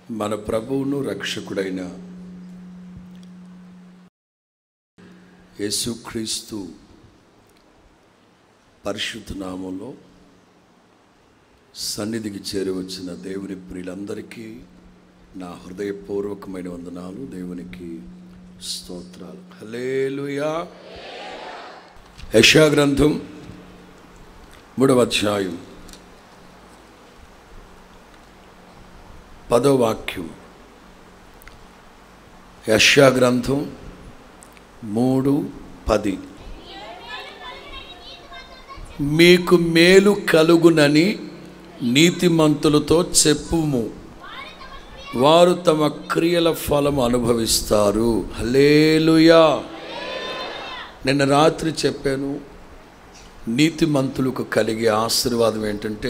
మన ప్రభువును రక్షకుడైన యేసుక్రీస్తు పరిశుద్ధ నామంలో సన్నిధికి చేరవచ్చిన దేవుని ప్రియులందరికీ నా హృదయపూర్వకమైన వందనాలు దేవునికి స్తోత్రాలు హలేలుయా యశా గ్రంథం మూడవ అధ్యాయం పదో వాక్యం యశా గ్రంథం మూడు పది మీకు మేలు కలుగునని నీతిమంతులతో చెప్పుము వారు తమ క్రియల ఫలం అనుభవిస్తారు హలేలుయా నిన్న రాత్రి చెప్పాను నీతిమంతులకు కలిగే ఆశీర్వాదం ఏంటంటే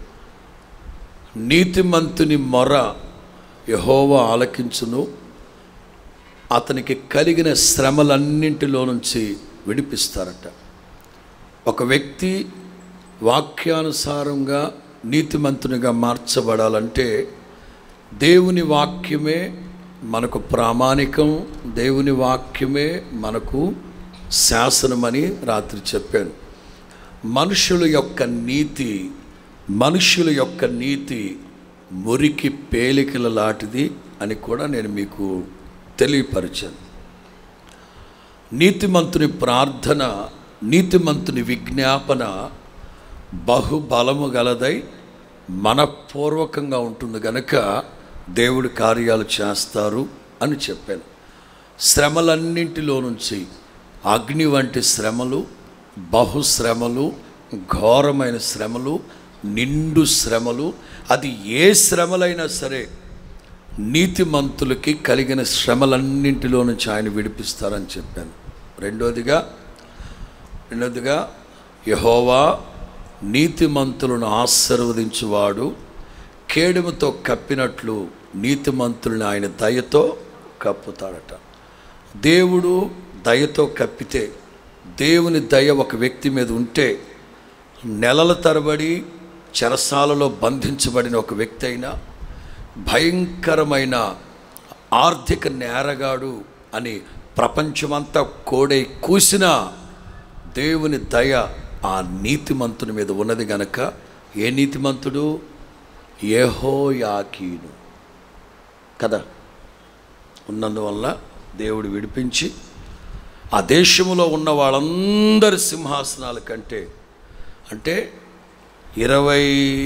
నీతిమంతుని మొర యహోవా ఆలకించును అతనికి కలిగిన శ్రమలన్నింటిలో నుంచి విడిపిస్తారట ఒక వ్యక్తి వాక్యానుసారంగా నీతిమంతునిగా మార్చబడాలంటే దేవుని వాక్యమే మనకు ప్రామాణికం దేవుని వాక్యమే మనకు శాసనమని రాత్రి చెప్పాను మనుషుల యొక్క నీతి మనుషుల యొక్క నీతి మురికి పేలికల లాంటిది అని కూడా నేను మీకు తెలియపరిచాను నీతిమంతుని ప్రార్థన నీతిమంతుని విజ్ఞాపన బహుబలము గలదై మనపూర్వకంగా ఉంటుంది గనక దేవుడి కార్యాలు చేస్తారు అని చెప్పాను శ్రమలన్నింటిలో నుంచి అగ్ని వంటి శ్రమలు బహుశ్రమలు ఘోరమైన శ్రమలు నిండు శ్రమలు అది ఏ శ్రమలైనా సరే నీతిమంతులకి కలిగిన శ్రమలన్నింటిలో నుంచి ఆయన విడిపిస్తారని చెప్పాను రెండోదిగా రెండోదిగా యహోవా నీతిమంతులను ఆశీర్వదించువాడు కేడుముతో కప్పినట్లు నీతిమంతులను ఆయన దయతో కప్పుతాడట దేవుడు దయతో కప్పితే దేవుని దయ ఒక వ్యక్తి మీద ఉంటే నెలల తరబడి చెరసాలలో బంధించబడిన ఒక వ్యక్తి అయినా భయంకరమైన ఆర్థిక నేరగాడు అని ప్రపంచమంతా కోడై కూసిన దేవుని దయ ఆ నీతిమంతుని మీద ఉన్నది గనక ఏ నీతిమంతుడు యెహోయాకీను కదా ఉన్నందువల్ల దేవుడు విడిపించి ఆ దేశంలో ఉన్న వాళ్ళందరి సింహాసనాల కంటే అంటే ఇరవై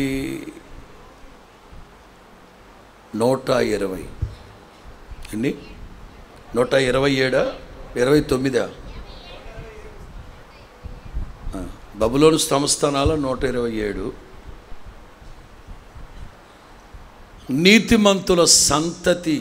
నూట ఇరవై ఎన్ని నూట ఇరవై ఏడా ఇరవై తొమ్మిదా ఆ, బబులోను సంస్థానాల నూట ఇరవై ఏడు నీతిమంతుల సంతతి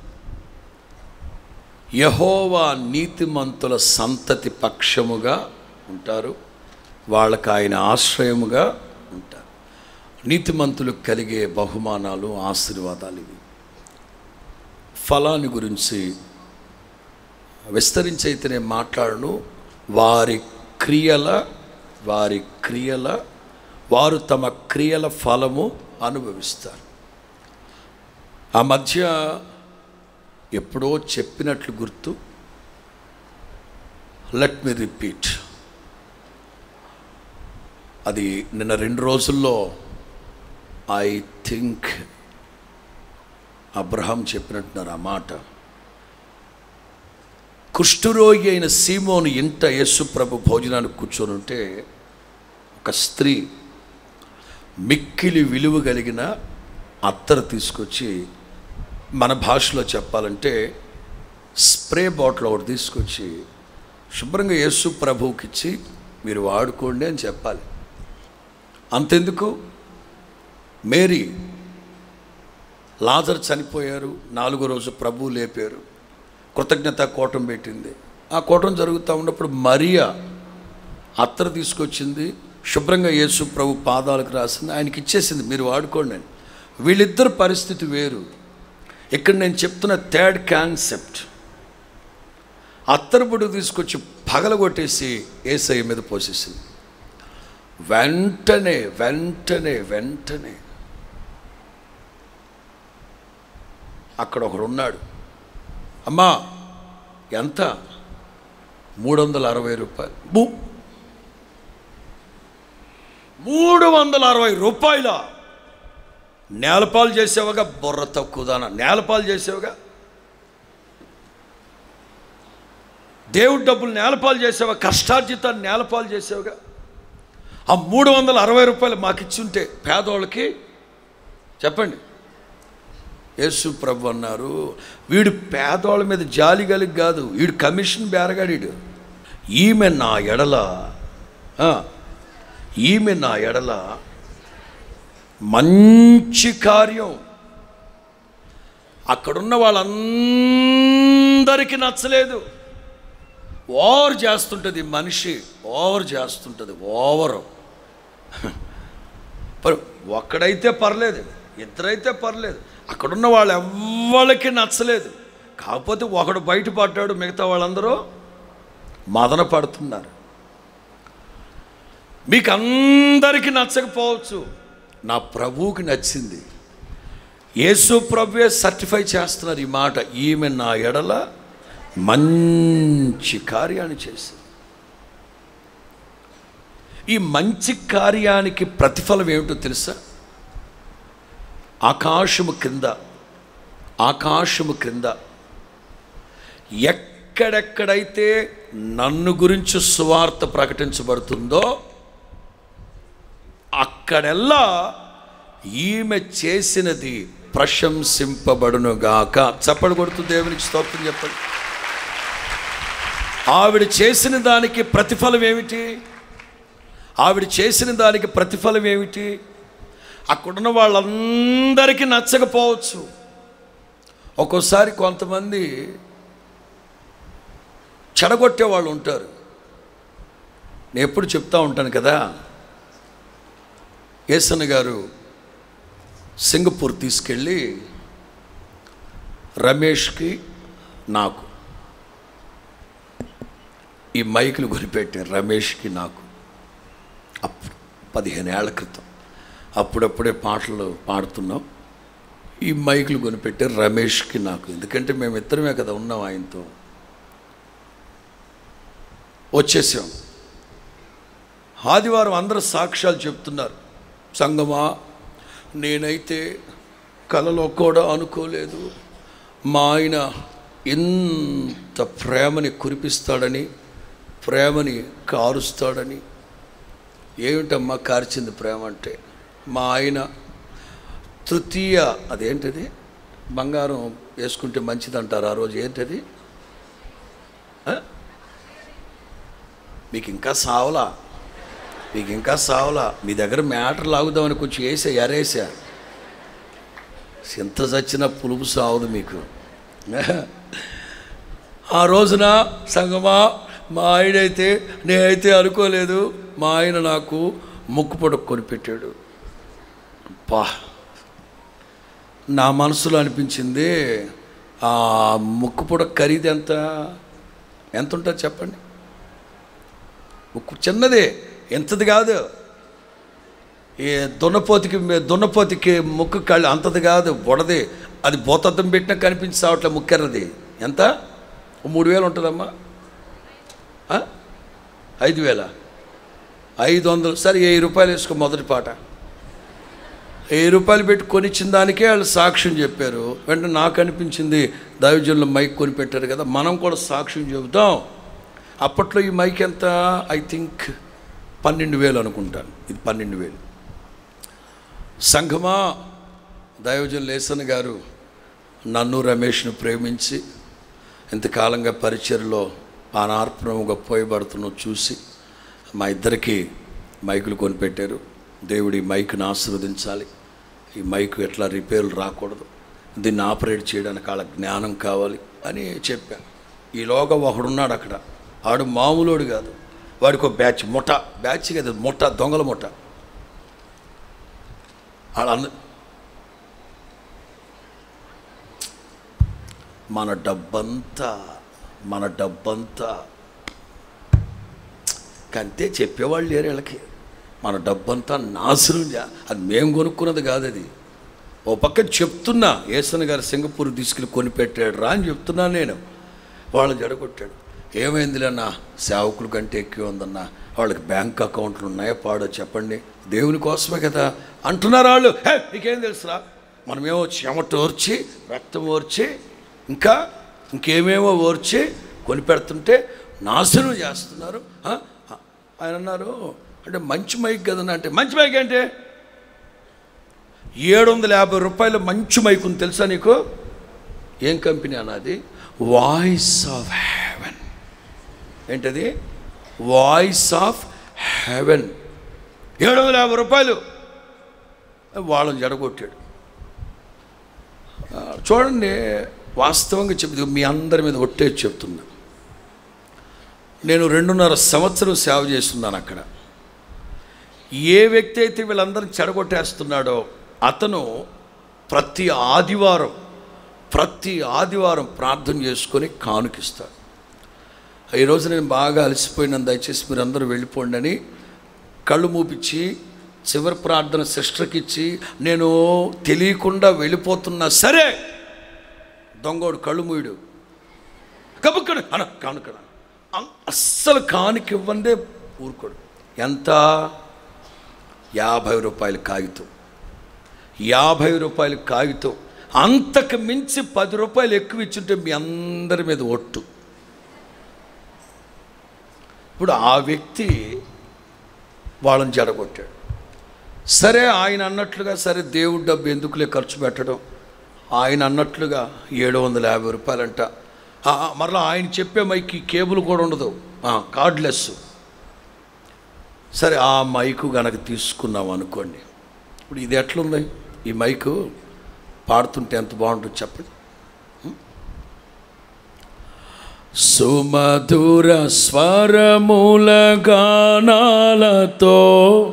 యహోవా నీతిమంతుల సంతతి పక్షముగా ఉంటారు వాళ్ళకి ఆయన ఆశ్రయముగా ఉంటారు నీతిమంతులకు కలిగే బహుమానాలు ఆశీర్వాదాలు ఇవి ఫలాన్ని గురించి విస్తరించి అయితే నేను మాట్లాడను వారి క్రియల వారి క్రియల వారు తమ క్రియల ఫలము అనుభవిస్తారు ఆ మధ్య ఎప్పుడో చెప్పినట్లు గుర్తు లెట్ మీ రిపీట్ అది నిన్న రెండు రోజుల్లో ఐ థింక్ అబ్రహాం చెప్పినట్టున్నారు ఆ మాట కుష్ఠరోగి అయిన సీమోను ఇంట యేసు ప్రభు భోజనానికి కూర్చొని ఉంటే ఒక స్త్రీ మిక్కిలి విలువ కలిగిన అత్తరు తీసుకొచ్చి మన భాషలో చెప్పాలంటే స్ప్రే బాటిల్ ఒకటి తీసుకొచ్చి శుభ్రంగా యేసు ప్రభువుకి ఇచ్చి మీరు వాడుకోండి అని చెప్పాలి అంతెందుకు మేరీ లాజర్ చనిపోయారు నాలుగో రోజు ప్రభువు లేపారు కృతజ్ఞత కోటం పెట్టింది ఆ కోటం జరుగుతూ ఉన్నప్పుడు మరియా అత్తరు తీసుకొచ్చింది శుభ్రంగా యేసు ప్రభు పాదాలకు రాసింది ఆయనకి ఇచ్చేసింది మీరు వాడుకోండి అని వీళ్ళిద్దరు పరిస్థితి వేరు ఇక్కడ నేను చెప్తున్న థర్డ్ కాన్సెప్ట్ అత్తరుబుడు తీసుకొచ్చి పగలగొట్టేసి ఏసఐ మీద పోసేసింది వెంటనే వెంటనే వెంటనే అక్కడ ఒకడు ఉన్నాడు అమ్మా ఎంత మూడు వందల అరవై రూపాయలు బూ మూడు వందల అరవై రూపాయల నేలపాలు చేసేవగా బుర్ర తక్కువదాన నేలపాలు చేసేవగా దేవుడి డబ్బులు నేలపాలు చేసేవా కష్టార్జితాన్ని నేలపాలు చేసేవగా ఆ మూడు వందల అరవై రూపాయలు మాకు ఇచ్చుంటే పేదోళ్ళకి చెప్పండి యేసు ప్రభు అన్నారు వీడు పేదోళ్ళ మీద జాలి కలిగి కాదు వీడు కమిషన్ బేరగాడీడు ఈమె నా ఎడల ఆ, ఈమె నా ఎడల మంచి కార్యం అక్కడున్న వాళ్ళందరికీ నచ్చలేదు ఓవర్ చేస్తుంటుంది ఈ మనిషి ఓవర్ చేస్తుంటుంది ఓవర్ పర్ ఒక్కడైతే పర్లేదు ఇద్దరైతే పర్లేదు అక్కడున్న వాళ్ళు ఎవ్వరికి నచ్చలేదు కాకపోతే ఒకడు బయటపడ్డాడు మిగతా వాళ్ళందరూ మదన పడుతున్నారు మీకు అందరికీ నచ్చకపోవచ్చు నా ప్రభువుకి నచ్చింది యేసు ప్రభువే సర్టిఫై చేస్తున్నారు ఈ మాట ఈమె నా ఎడల మంచి కార్యాన్ని చేసింది ఈ మంచి కార్యానికి ప్రతిఫలం ఏమిటో తెలుసా ఆకాశము క్రింద ఆకాశము క్రింద ఎక్కడెక్కడైతే నన్ను గురించి సువార్త ప్రకటించబడుతుందో అక్కడెల్లా ఈమె చేసినది ప్రశంసింపబడునుగాక చప్పడు కొడుతూ దేవునికి స్తోత్రం చెప్పండి ఆవిడ చేసిన దానికి ప్రతిఫలం ఏమిటి ఆవిడ చేసిన దానికి ప్రతిఫలం ఏమిటి అక్కడున్న వాళ్ళందరికీ నచ్చకపోవచ్చు ఒక్కోసారి కొంతమంది చెడగొట్టే వాళ్ళు ఉంటారు నేను ఎప్పుడు చెప్తా ఉంటాను కదా ఏసన్న గారు సింగపూర్ తీసుకెళ్ళి రమేష్కి నాకు ఈ మైకులు కొనిపెట్టారు రమేష్కి నాకు అప్పుడు పదిహేను ఏళ్ల క్రితం అప్పుడప్పుడే పాటలు పాడుతున్నాం ఈ మైకులు కొనిపెట్టారు రమేష్కి నాకు ఎందుకంటే మేము ఇద్దరమే కదా ఉన్నాం ఆయనతో వచ్చేసాం ఆదివారం అందరూ సాక్ష్యాలు చెప్తున్నారు సంగమా నేనైతే కలలో కూడా అనుకోలేదు మా ఆయన ఇంత ప్రేమని కురిపిస్తాడని ప్రేమని కారుస్తాడని ఏమిటమ్మా కార్చింది ప్రేమ అంటే మా ఆయన తృతీయ అదేంటిది బంగారం వేసుకుంటే మంచిది అంటారు ఆ రోజు ఏంటది ఆ? మీకు ఇంకా సావలా మీకు ఇంకా సావలా మీ దగ్గర మ్యాటర్ లాగుదామని కొంచెం వేసా ఎరేసా ఎంత చచ్చినా పులుపు సావదు మీకు ఆ రోజున సంగమా మా ఆయనైతే నేనైతే అనుకోలేదు మా ఆయన నాకు ముక్కు పొడక కొనిపెట్టాడు పా నా మనసులో అనిపించింది ఆ ముక్కు పొడక ఖరీదు ఎంత ఎంత ఉంటుంది చెప్పండి ముక్కు చిన్నదే ఎంతది కాదు ఈ దున్నపోతికి దున్నపోతికి ముక్కు కళ్ళు అంతది కాదు బుడది అది బోతత్వం పెట్టినా కనిపించి సావట్లే ముక్కెర్రది ఎంత ఓ మూడు వేలు ఉంటుందమ్మా ఆ? ఐదు వేల ఐదు వందలు సరే వెయ్యి రూపాయలు వేసుకో మొదటి పాట వెయ్యి రూపాయలు పెట్టి కొనిచ్చిన దానికే వాళ్ళు సాక్ష్యం చెప్పారు వెంటనే నాకు అనిపించింది దైవజనులు మైక్ కొనిపెట్టారు కదా మనం కూడా సాక్ష్యం చెబుతాం అప్పట్లో ఈ మైక్ ఎంత ఐ థింక్ పన్నెండు వేలు అనుకుంటాను ఇది పన్నెండు వేలు సంఘమా దైవజన్ లేసన్ గారు నన్ను రమేష్ను ప్రేమించి ఇంతకాలంగా పరిచయలో పానార్పణముగా పోయబడుతున్న చూసి మా ఇద్దరికి మైకులు కొనిపెట్టారు దేవుడి మైక్ని ఆశీర్వదించాలి ఈ మైక్ ఎట్లా రిపేర్లు రాకూడదు దీన్ని ఆపరేట్ చేయడానికి వాళ్ళ జ్ఞానం కావాలి అని చెప్పాను ఈలోగా ఒకడున్నాడు అక్కడ ఆడు మామూలోడు కాదు వాడికి ఒక బ్యాచ్ ముఠ బ్యాచ్ కదా ముఠ దొంగల ముఠ వాళ్ళంద మన డబ్బంతా మన డబ్బంతా కంతే చెప్పేవాళ్ళు లేరు వీళ్ళకి మన డబ్బంతా నాశనం చే అది మేము కొనుక్కున్నది కాదు అది ఓ పక్క చెప్తున్నా ఏసన్ గారు సింగపూర్ తీసుకెళ్ళి కొనిపెట్టాడు రా అని చెప్తున్నా నేను వాళ్ళని జడగొట్టాడు ఏమైందిలే అన్న సేవకుల కంటే ఎక్కువ ఉందన్న వాళ్ళకి బ్యాంక్ అకౌంట్లు ఉన్నాయా పాడో చెప్పండి దేవుని కోసమే కదా అంటున్నారు వాళ్ళు హే నీకేం తెలుసురా మనమేమో చెమట ఓర్చి రక్తం ఓర్చి ఇంకా ఇంకేమేమో ఓర్చి కొనిపెడుతుంటే నాశనం చేస్తున్నారు ఆ? ఆయన అన్నారు అంటే మంచి మైక్ కదన్నా అంటే మంచి మైక్ అంటే ఏడు వందల యాభై రూపాయల మంచి మైక్ ఉంది తెలుసా నీకు ఏం కంపెనీ అన్నది వాయిస్ ఆఫ్ హెవెన్ ఏంటది వాయిస్ ఆఫ్ హెవెన్ ఏడు వందల యాభై రూపాయలు వాళ్ళని జడగొట్టాడు ఆ, చూడండి వాస్తవంగా చెప్తే మీ అందరి మీద ఒట్టే చెప్తున్నా నేను రెండున్నర సంవత్సరం సేవ చేస్తున్నాను అక్కడ ఏ వ్యక్తి అయితే వీళ్ళందరిని చెడగొట్టేస్తున్నాడో అతను ప్రతి ఆదివారం ప్రతి ఆదివారం ప్రార్థన చేసుకొని కానుకిస్తాడు ఈరోజు నేను బాగా అలసిపోయినాను దయచేసి మీరు అందరూ వెళ్ళిపోండి అని కళ్ళు మూపించి చివరి ప్రార్థన సిస్టర్కి ఇచ్చి నేను తెలియకుండా వెళ్ళిపోతున్నా సరే దొంగోడు కళ్ళు మూయడు కబుక్కడు అన కానుకడ అం- అస్సలు కానుక ఇవ్వందే ఊరుకోడు ఎంత యాభై రూపాయలు కాగితం యాభై రూపాయలు కాగితం అంతకు మించి పది రూపాయలు ఎక్కువ ఇచ్చుంటే మీ అందరి మీద ఒట్టు ఇప్పుడు ఆ వ్యక్తి వాళ్ళని జడగొట్టాడు సరే ఆయన అన్నట్లుగా సరే దేవుడి డబ్బు ఎందుకులే ఖర్చు పెట్టడం ఆయన అన్నట్లుగా ఏడు వందల యాభై రూపాయలంట ఆ, ఆ, మరలా ఆయన చెప్పే మైకి కేబుల్ కూడా ఉండదు ఆ, కార్డ్లెస్ సరే ఆ మైకు గనక తీసుకున్నాం అనుకోండి ఇప్పుడు ఇది ఎట్లుంది ఈ మైకు పాడుతుంటే ఎంత బాగుంటుంది చెప్పండి సుమధుర స్వరముల గానాలతో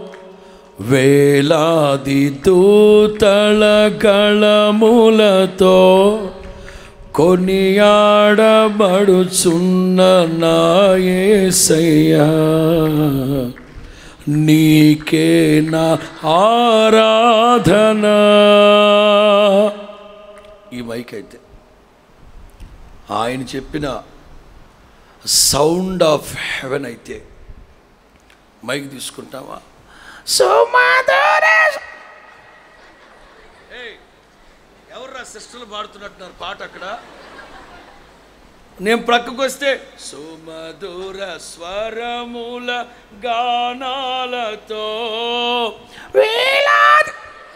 వేలాది దూతల గళములతో కొనియాడబడుచున్న నాయసయ్యా నీకే నా ఆరాధన ఈ మైక్ అయితే ఆయన చెప్పిన సౌండ్ ఆఫ్ హెవెన్ అయితే మైక్ తీసుకుంటావా ఎవర్రా సిస్టర్లు పాడుతున్నట్టున్నారు పాట అక్కడ నేను ప్రక్కకు వస్తే సుమధుర స్వరముల గానాలతో వేలాది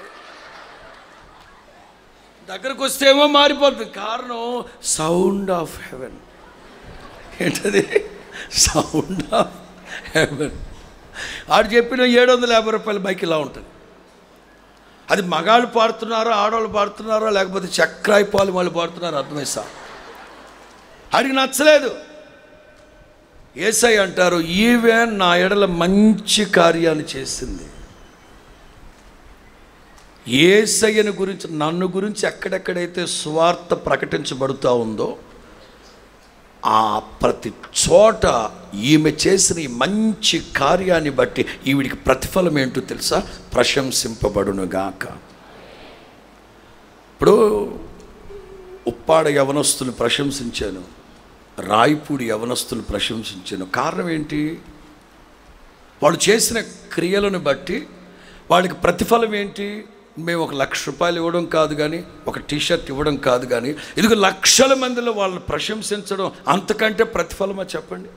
దగ్గరకు వస్తే ఏమో మారిపోతుంది కారణం సౌండ్ ఆఫ్ హెవెన్ ఏంటది సౌండ్ ఆఫ్ హెవెన్ ఆడు చెప్పిన ఏడు వందల యాభై రూపాయల బైక్ ఇలా ఉంటుంది అది మగాళ్ళు పాడుతున్నారో ఆడవాళ్ళు పాడుతున్నారో లేకపోతే చక్రాయి పాలు వాళ్ళు పాడుతున్నారో అర్థమైసా ఆడికి నచ్చలేదు ఏసై అంటారు ఈవే నా ఎడల మంచి కార్యాన్ని చేసింది ఏసయ్యని గురించి నన్ను గురించి ఎక్కడెక్కడైతే స్వార్థ ప్రకటించబడుతూ ఉందో ఆ ప్రతి చోట ఈమె చేసిన ఈ మంచి కార్యాన్ని బట్టి ఈవిడికి ప్రతిఫలం ఏంటో తెలుసా ప్రశంసింపబడునుగాక ఇప్పుడు ఉప్పాడ యవనస్తులు ప్రశంసించాను రాయిపూడి యవనస్తులు ప్రశంసించాను కారణం ఏంటి వాళ్ళు చేసిన క్రియలను బట్టి వాళ్ళకి ప్రతిఫలం ఏంటి మేము ఒక లక్ష రూపాయలు ఇవ్వడం కాదు కానీ ఒక టీషర్ట్ ఇవ్వడం కాదు కానీ ఇదిగో లక్షల మందిలో వాళ్ళని ప్రశంసించడం అంతకంటే ప్రతిఫలమా చెప్పండి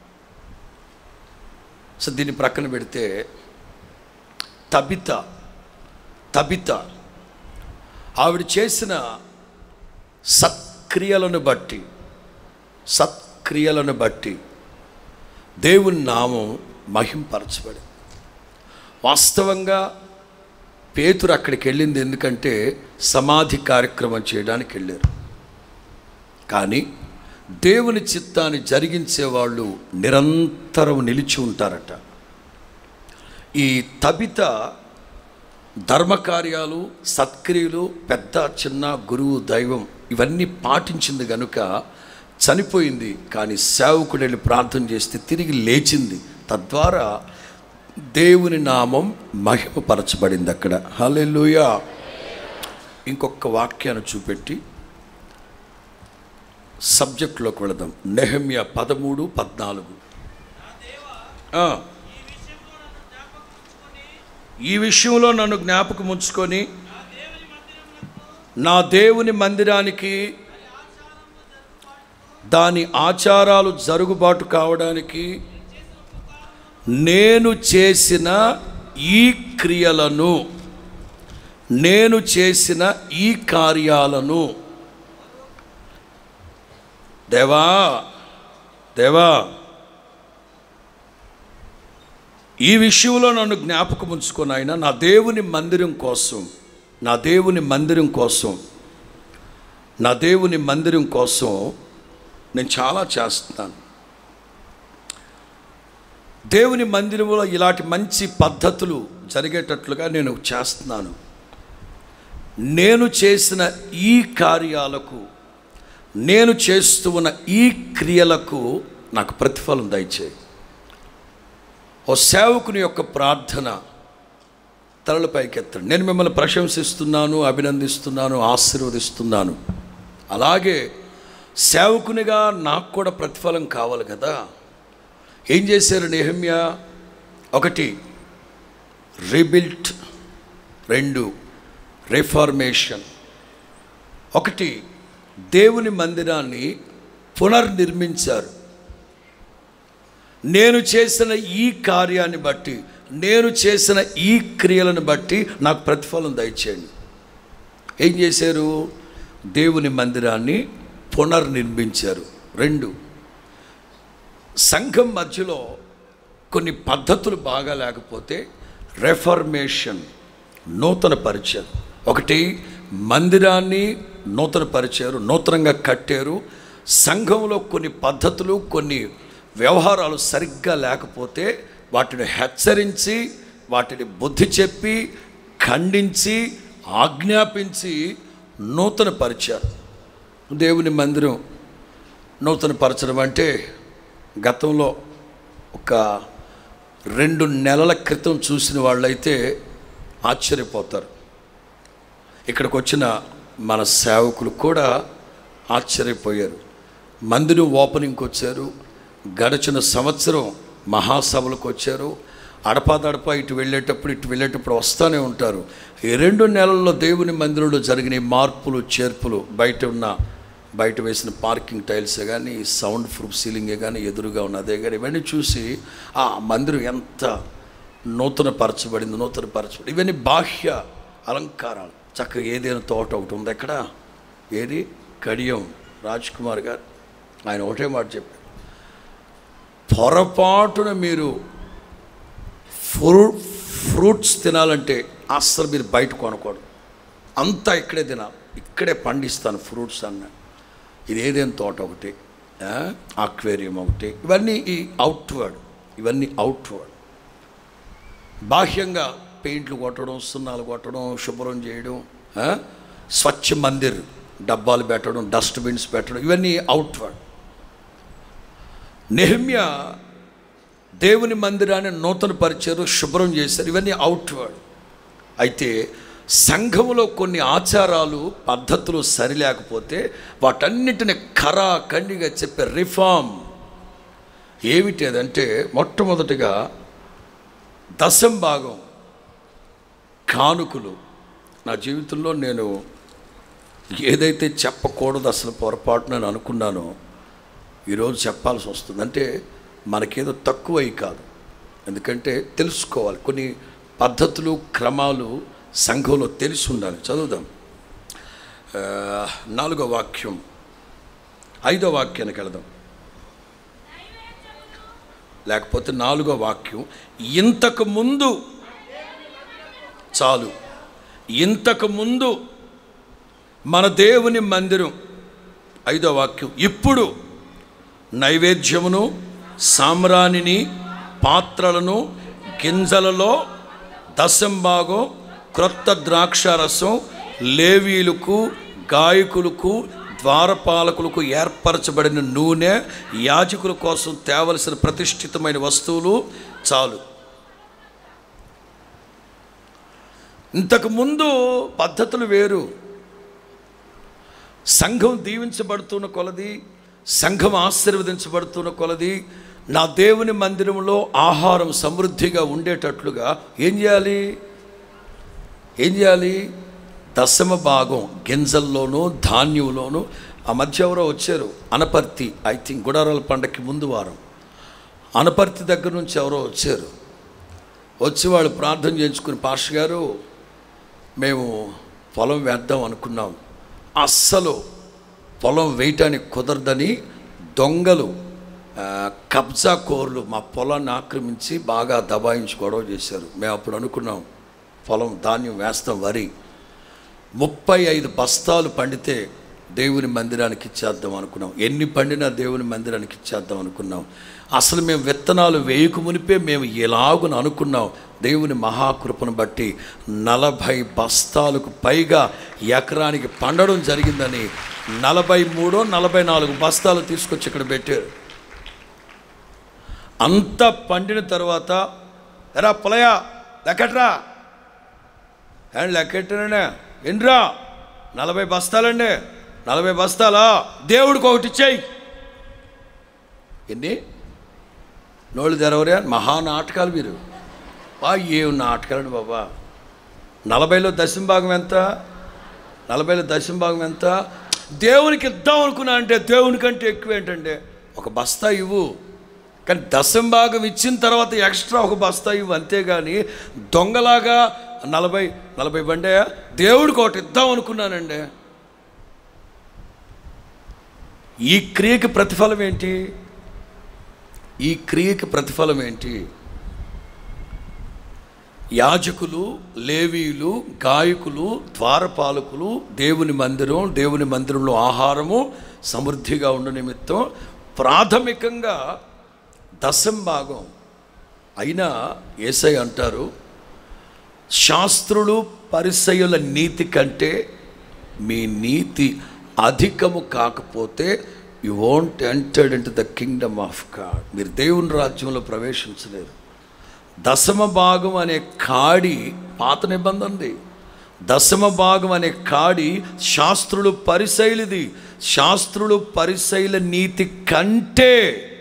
సో దీన్ని ప్రక్కన పెడితే తబిత తబిత ఆవిడ చేసిన సత్క్రియలను బట్టి సత్క్రియలను బట్టి దేవుని నామం మహింపరచబడి వాస్తవంగా పేతురు అక్కడికి వెళ్ళింది ఎందుకంటే సమాధి కార్యక్రమం చేయడానికి వెళ్ళారు కానీ దేవుని చిత్తాన్ని జరిగించే వాళ్ళు నిరంతరం నిలిచి ఉంటారట ఈ తబిత ధర్మకార్యాలు సత్క్రియలు పెద్ద చిన్న గురువు దైవం ఇవన్నీ పాటించింది కనుక చనిపోయింది కానీ సేవకుడు వెళ్ళి ప్రార్థన చేస్తే తిరిగి లేచింది తద్వారా దేవుని నామం మహిమపరచబడింది అక్కడ హల్లెలూయా ఇంకొక వాక్యాన్ని చూపెట్టి సబ్జెక్టులోకి వెళదాం నెహమ్య పదమూడు పద్నాలుగు ఆ. ఈ విషయంలో నన్ను జ్ఞాపకం ఉంచుకొని నా దేవుని మందిరానికి దాని ఆచారాలు జరుగుబాటు కావడానికి నేను చేసిన ఈ క్రియలను నేను చేసిన ఈ కార్యాలను దేవా దేవా ఈ విషయంలో నన్ను జ్ఞాపకం ఉంచుకొని ఆయన నా దేవుని మందిరం కోసం నా దేవుని మందిరం కోసం నా దేవుని మందిరం కోసం నేను చాలా చేస్తున్నాను దేవుని మందిరంలో ఇలాంటి మంచి పద్ధతులు జరిగేటట్లుగా నేను చేస్తున్నాను నేను చేసిన ఈ కార్యాలకు నేను చేస్తూ ఉన్న ఈ క్రియలకు నాకు ప్రతిఫలం దయచేయి ఓ సేవకుని యొక్క ప్రార్థన తలల పైకెత్తండి నేను మిమ్మల్ని ప్రశంసిస్తున్నాను అభినందిస్తున్నాను ఆశీర్వదిస్తున్నాను అలాగే సేవకునిగా నాకు కూడా ప్రతిఫలం కావాలి కదా ఏం చేశారు నెహమ్య ఒకటి రీబిల్ట్ రెండు రిఫార్మేషన్ ఒకటి దేవుని మందిరాన్ని పునర్నిర్మించారు నేను చేసిన ఈ కార్యాన్ని బట్టి నేను చేసిన ఈ క్రియలను బట్టి నాకు ప్రతిఫలం దయచేయండి ఏం చేశారు దేవుని మందిరాన్ని పునర్నిర్మించారు రెండు సంఘం మధ్యలో కొన్ని పద్ధతులు బాగా లేకపోతే రెఫర్మేషన్ నూతన పరిచయం ఒకటి మందిరాన్ని నూతన పరిచారు నూతనంగా కట్టారు సంఘంలో కొన్ని పద్ధతులు కొన్ని వ్యవహారాలు సరిగ్గా లేకపోతే వాటిని హెచ్చరించి వాటిని బుద్ధి చెప్పి ఖండించి ఆజ్ఞాపించి నూతన పరిచారు దేవుని మందిరం నూతన పరచడం అంటే గతంలో ఒక రెండు నెలల క్రితం చూసిన వాళ్ళైతే ఆశ్చర్యపోతారు ఇక్కడికి వచ్చిన మన సేవకులు కూడా ఆశ్చర్యపోయారు మందిరం ఓపెనింగ్కి వచ్చారు గడిచిన సంవత్సరం మహాసభలకు వచ్చారు అడపాదడప ఇటు వెళ్ళేటప్పుడు ఇటు వెళ్ళేటప్పుడు వస్తూనే ఉంటారు ఈ రెండు నెలల్లో దేవుని మందిరంలో జరిగిన ఈ మార్పులు చేర్పులు బయట ఉన్న బయట వేసిన పార్కింగ్ టైల్సే కానీ సౌండ్ ప్రూఫ్ సీలింగే కానీ ఎదురుగా ఉన్న అదే కానీ ఇవన్నీ చూసి ఆ మందిరం ఎంత నూతన పరచబడింది నూతన పరచబడి ఇవన్నీ బాహ్య అలంకారాలు చక్కగా ఏదైనా తోట ఒకటి ఉంది ఎక్కడ ఏది కడియం రాజ్ కుమార్ గారు ఆయన ఒకటే మాట చెప్పారు పొరపాటున మీరు ఫ్రూ ఫ్రూట్స్ తినాలంటే అస్సలు మీరు బయట కొనకూడదు అంతా ఇక్కడే తినాలి ఇక్కడే పండిస్తాను ఫ్రూట్స్ అన్న ఇది ఏదైనా తోట ఒకటి ఆక్వేరియం ఒకటి ఇవన్నీ ఈ అవుట్వర్డ్ ఇవన్నీ అవుట్వర్డ్ బాహ్యంగా పెయింట్లు కొట్టడం సున్నాలు కొట్టడం శుభ్రం చేయడం ఆ? స్వచ్ఛ మందిర్ డబ్బాలు పెట్టడం డస్ట్బిన్స్ పెట్టడం ఇవన్నీ అవుట్వర్డ్ నెహమ్య దేవుని మందిరాన్ని నూతన పరిచారు శుభ్రం చేశారు ఇవన్నీ అవుట్వర్డ్ అయితే సంఘములో కొన్ని ఆచారాలు పద్ధతులు సరిలేకపోతే వాటన్నిటిని కరా కండిగా చెప్పే రిఫార్మ్ ఏమిటి అదంటే మొట్టమొదటిగా దశం భాగం కానుకలు నా జీవితంలో నేను ఏదైతే చెప్పకూడదు అసలు పొరపాటు నేను అనుకున్నానో ఈరోజు చెప్పాల్సి వస్తుంది అంటే మనకేదో తక్కువై కాదు ఎందుకంటే తెలుసుకోవాలి కొన్ని పద్ధతులు క్రమాలు సంఘంలో తెలిసి ఉండాలి చదువుదాం ఆ, నాలుగో వాక్యం ఐదో వాక్యానికి వెళదాం లేకపోతే నాలుగో వాక్యం ఇంతకు ముందు చాలు ఇంతకు ముందు మన దేవుని మందిరం ఐదో వాక్యం ఇప్పుడు నైవేద్యమును సామ్రాణిని పాత్రలను గింజలలో దశంభాగం క్రొత్త ద్రాక్షారసం లేవీలకు గాయకులకు ద్వారపాలకులకు ఏర్పరచబడిన నూనె యాజకుల కోసం తేవలసిన ప్రతిష్ఠితమైన వస్తువులు చాలు ఇంతకు ముందు పద్ధతులు వేరు సంఘం దీవించబడుతున్న కొలది సంఘం ఆశీర్వదించబడుతున్న కొలది నా దేవుని మందిరంలో ఆహారం సమృద్ధిగా ఉండేటట్లుగా ఏం చేయాలి ఏం చేయాలి దశమ భాగం గింజల్లోనూ ధాన్యంలోనూ ఆ మధ్య ఎవరో వచ్చారు అనపర్తి ఐ థింక్ గుడారాల పండగకి ముందు వారం అనపర్తి దగ్గర నుంచి ఎవరో వచ్చారు వచ్చి వాళ్ళు ప్రార్థన చేయించుకుని పాస్టర్ గారు మేము పొలం వేద్దాం అనుకున్నాం అస్సలు పొలం వేయటానికి కుదరదని దొంగలు ఆ, కబ్జా కోర్లు మా పొలాన్ని ఆక్రమించి బాగా దబాయించి గొడవ చేశారు మేము అప్పుడు అనుకున్నాం పొలం ధాన్యం వేస్తాం వరి ముప్పై ఐదు బస్తాలు పండితే దేవుని మందిరానికి ఇచ్చేద్దాం అనుకున్నాం ఎన్ని పండినా దేవుని మందిరానికి ఇచ్చేద్దాం అనుకున్నాం అసలు మేము విత్తనాలు వేయక మునిపే మేము ఎలాగున అనుకున్నాం దేవుని మహాకృపను బట్టి నలభై బస్తాలకు పైగా ఎకరానికి పండడం జరిగిందని నలభై మూడో నలభై నాలుగు బస్తాలు తీసుకొచ్చి ఇక్కడ పెట్టారు అంత పండిన తర్వాత ఎరా పులయా లెక్కట్రా అండ్ లెక్కెట్టానండి ఎన్రా నలభై బస్తాలండి నలభై బస్తాలా దేవుడికి ఒకటి ఇచ్చేయి ఎన్ని నోళ్ళు తెరవరే మహా నాటకాలు మీరు బా ఏం నాటకాలండి బాబా నలభైలో దశమ భాగం ఎంత నలభైలో దశమ భాగం ఎంత దేవునికి ఇద్దాం అనుకున్నా అంటే దేవునికంటే ఎక్కువ ఏంటంటే ఒక బస్తా ఇవ్వు కానీ దశం భాగం ఇచ్చిన తర్వాత ఎక్స్ట్రా ఒక బస్తా ఇవ్వు అంతేగాని దొంగలాగా నలభై నలభై బండే దేవుడికి ఒకటి ఇద్దాం అనుకున్నానండి ఈ క్రియకి ప్రతిఫలం ఏంటి ఈ క్రియకి ప్రతిఫలం ఏంటి యాజకులు లేవీలు గాయకులు ద్వారపాలకులు దేవుని మందిరం దేవుని మందిరంలో ఆహారము సమృద్ధిగా ఉండ నిమిత్తం ప్రాథమికంగా దశం భాగం అయినా ఏసై అంటారు శాస్త్రులు పరిసయుల నీతి కంటే మీ నీతి అధికము కాకపోతే you won't entered into the kingdom of God మీరు దేవుని రాజ్యంలో ప్రవేశించలేరు దశమ భాగం అనే కాడి పాత నిబంధనది దశమ భాగం అనే కాడి శాస్త్రులు పరిశైలిది శాస్త్రులు పరిశైల నీతి కంటే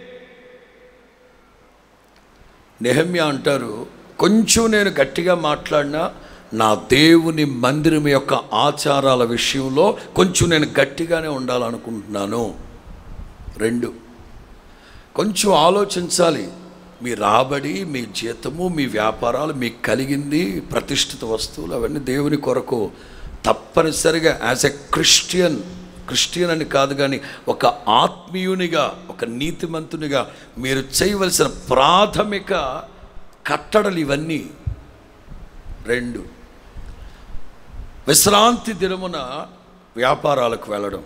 నెహమ్య అంటారు కొంచెం నేను గట్టిగా మాట్లాడినా నా దేవుని మందిరం యొక్క ఆచారాల విషయంలో కొంచెం నేను గట్టిగానే ఉండాలనుకుంటున్నాను రెండు కొంచెం ఆలోచించాలి మీ రాబడి మీ జీతము మీ వ్యాపారాలు మీకు కలిగింది ప్రతిష్ఠిత వస్తువులు అవన్నీ దేవుని కొరకు తప్పనిసరిగా యాజ్ ఎ క్రిస్టియన్ క్రిస్టియన్ అని కాదు కానీ ఒక ఆత్మీయునిగా ఒక నీతిమంతునిగా మీరు చేయవలసిన ప్రాథమిక కట్టడలు ఇవన్నీ రెండు విశ్రాంతి దినమున వ్యాపారాలకు వెళ్ళడం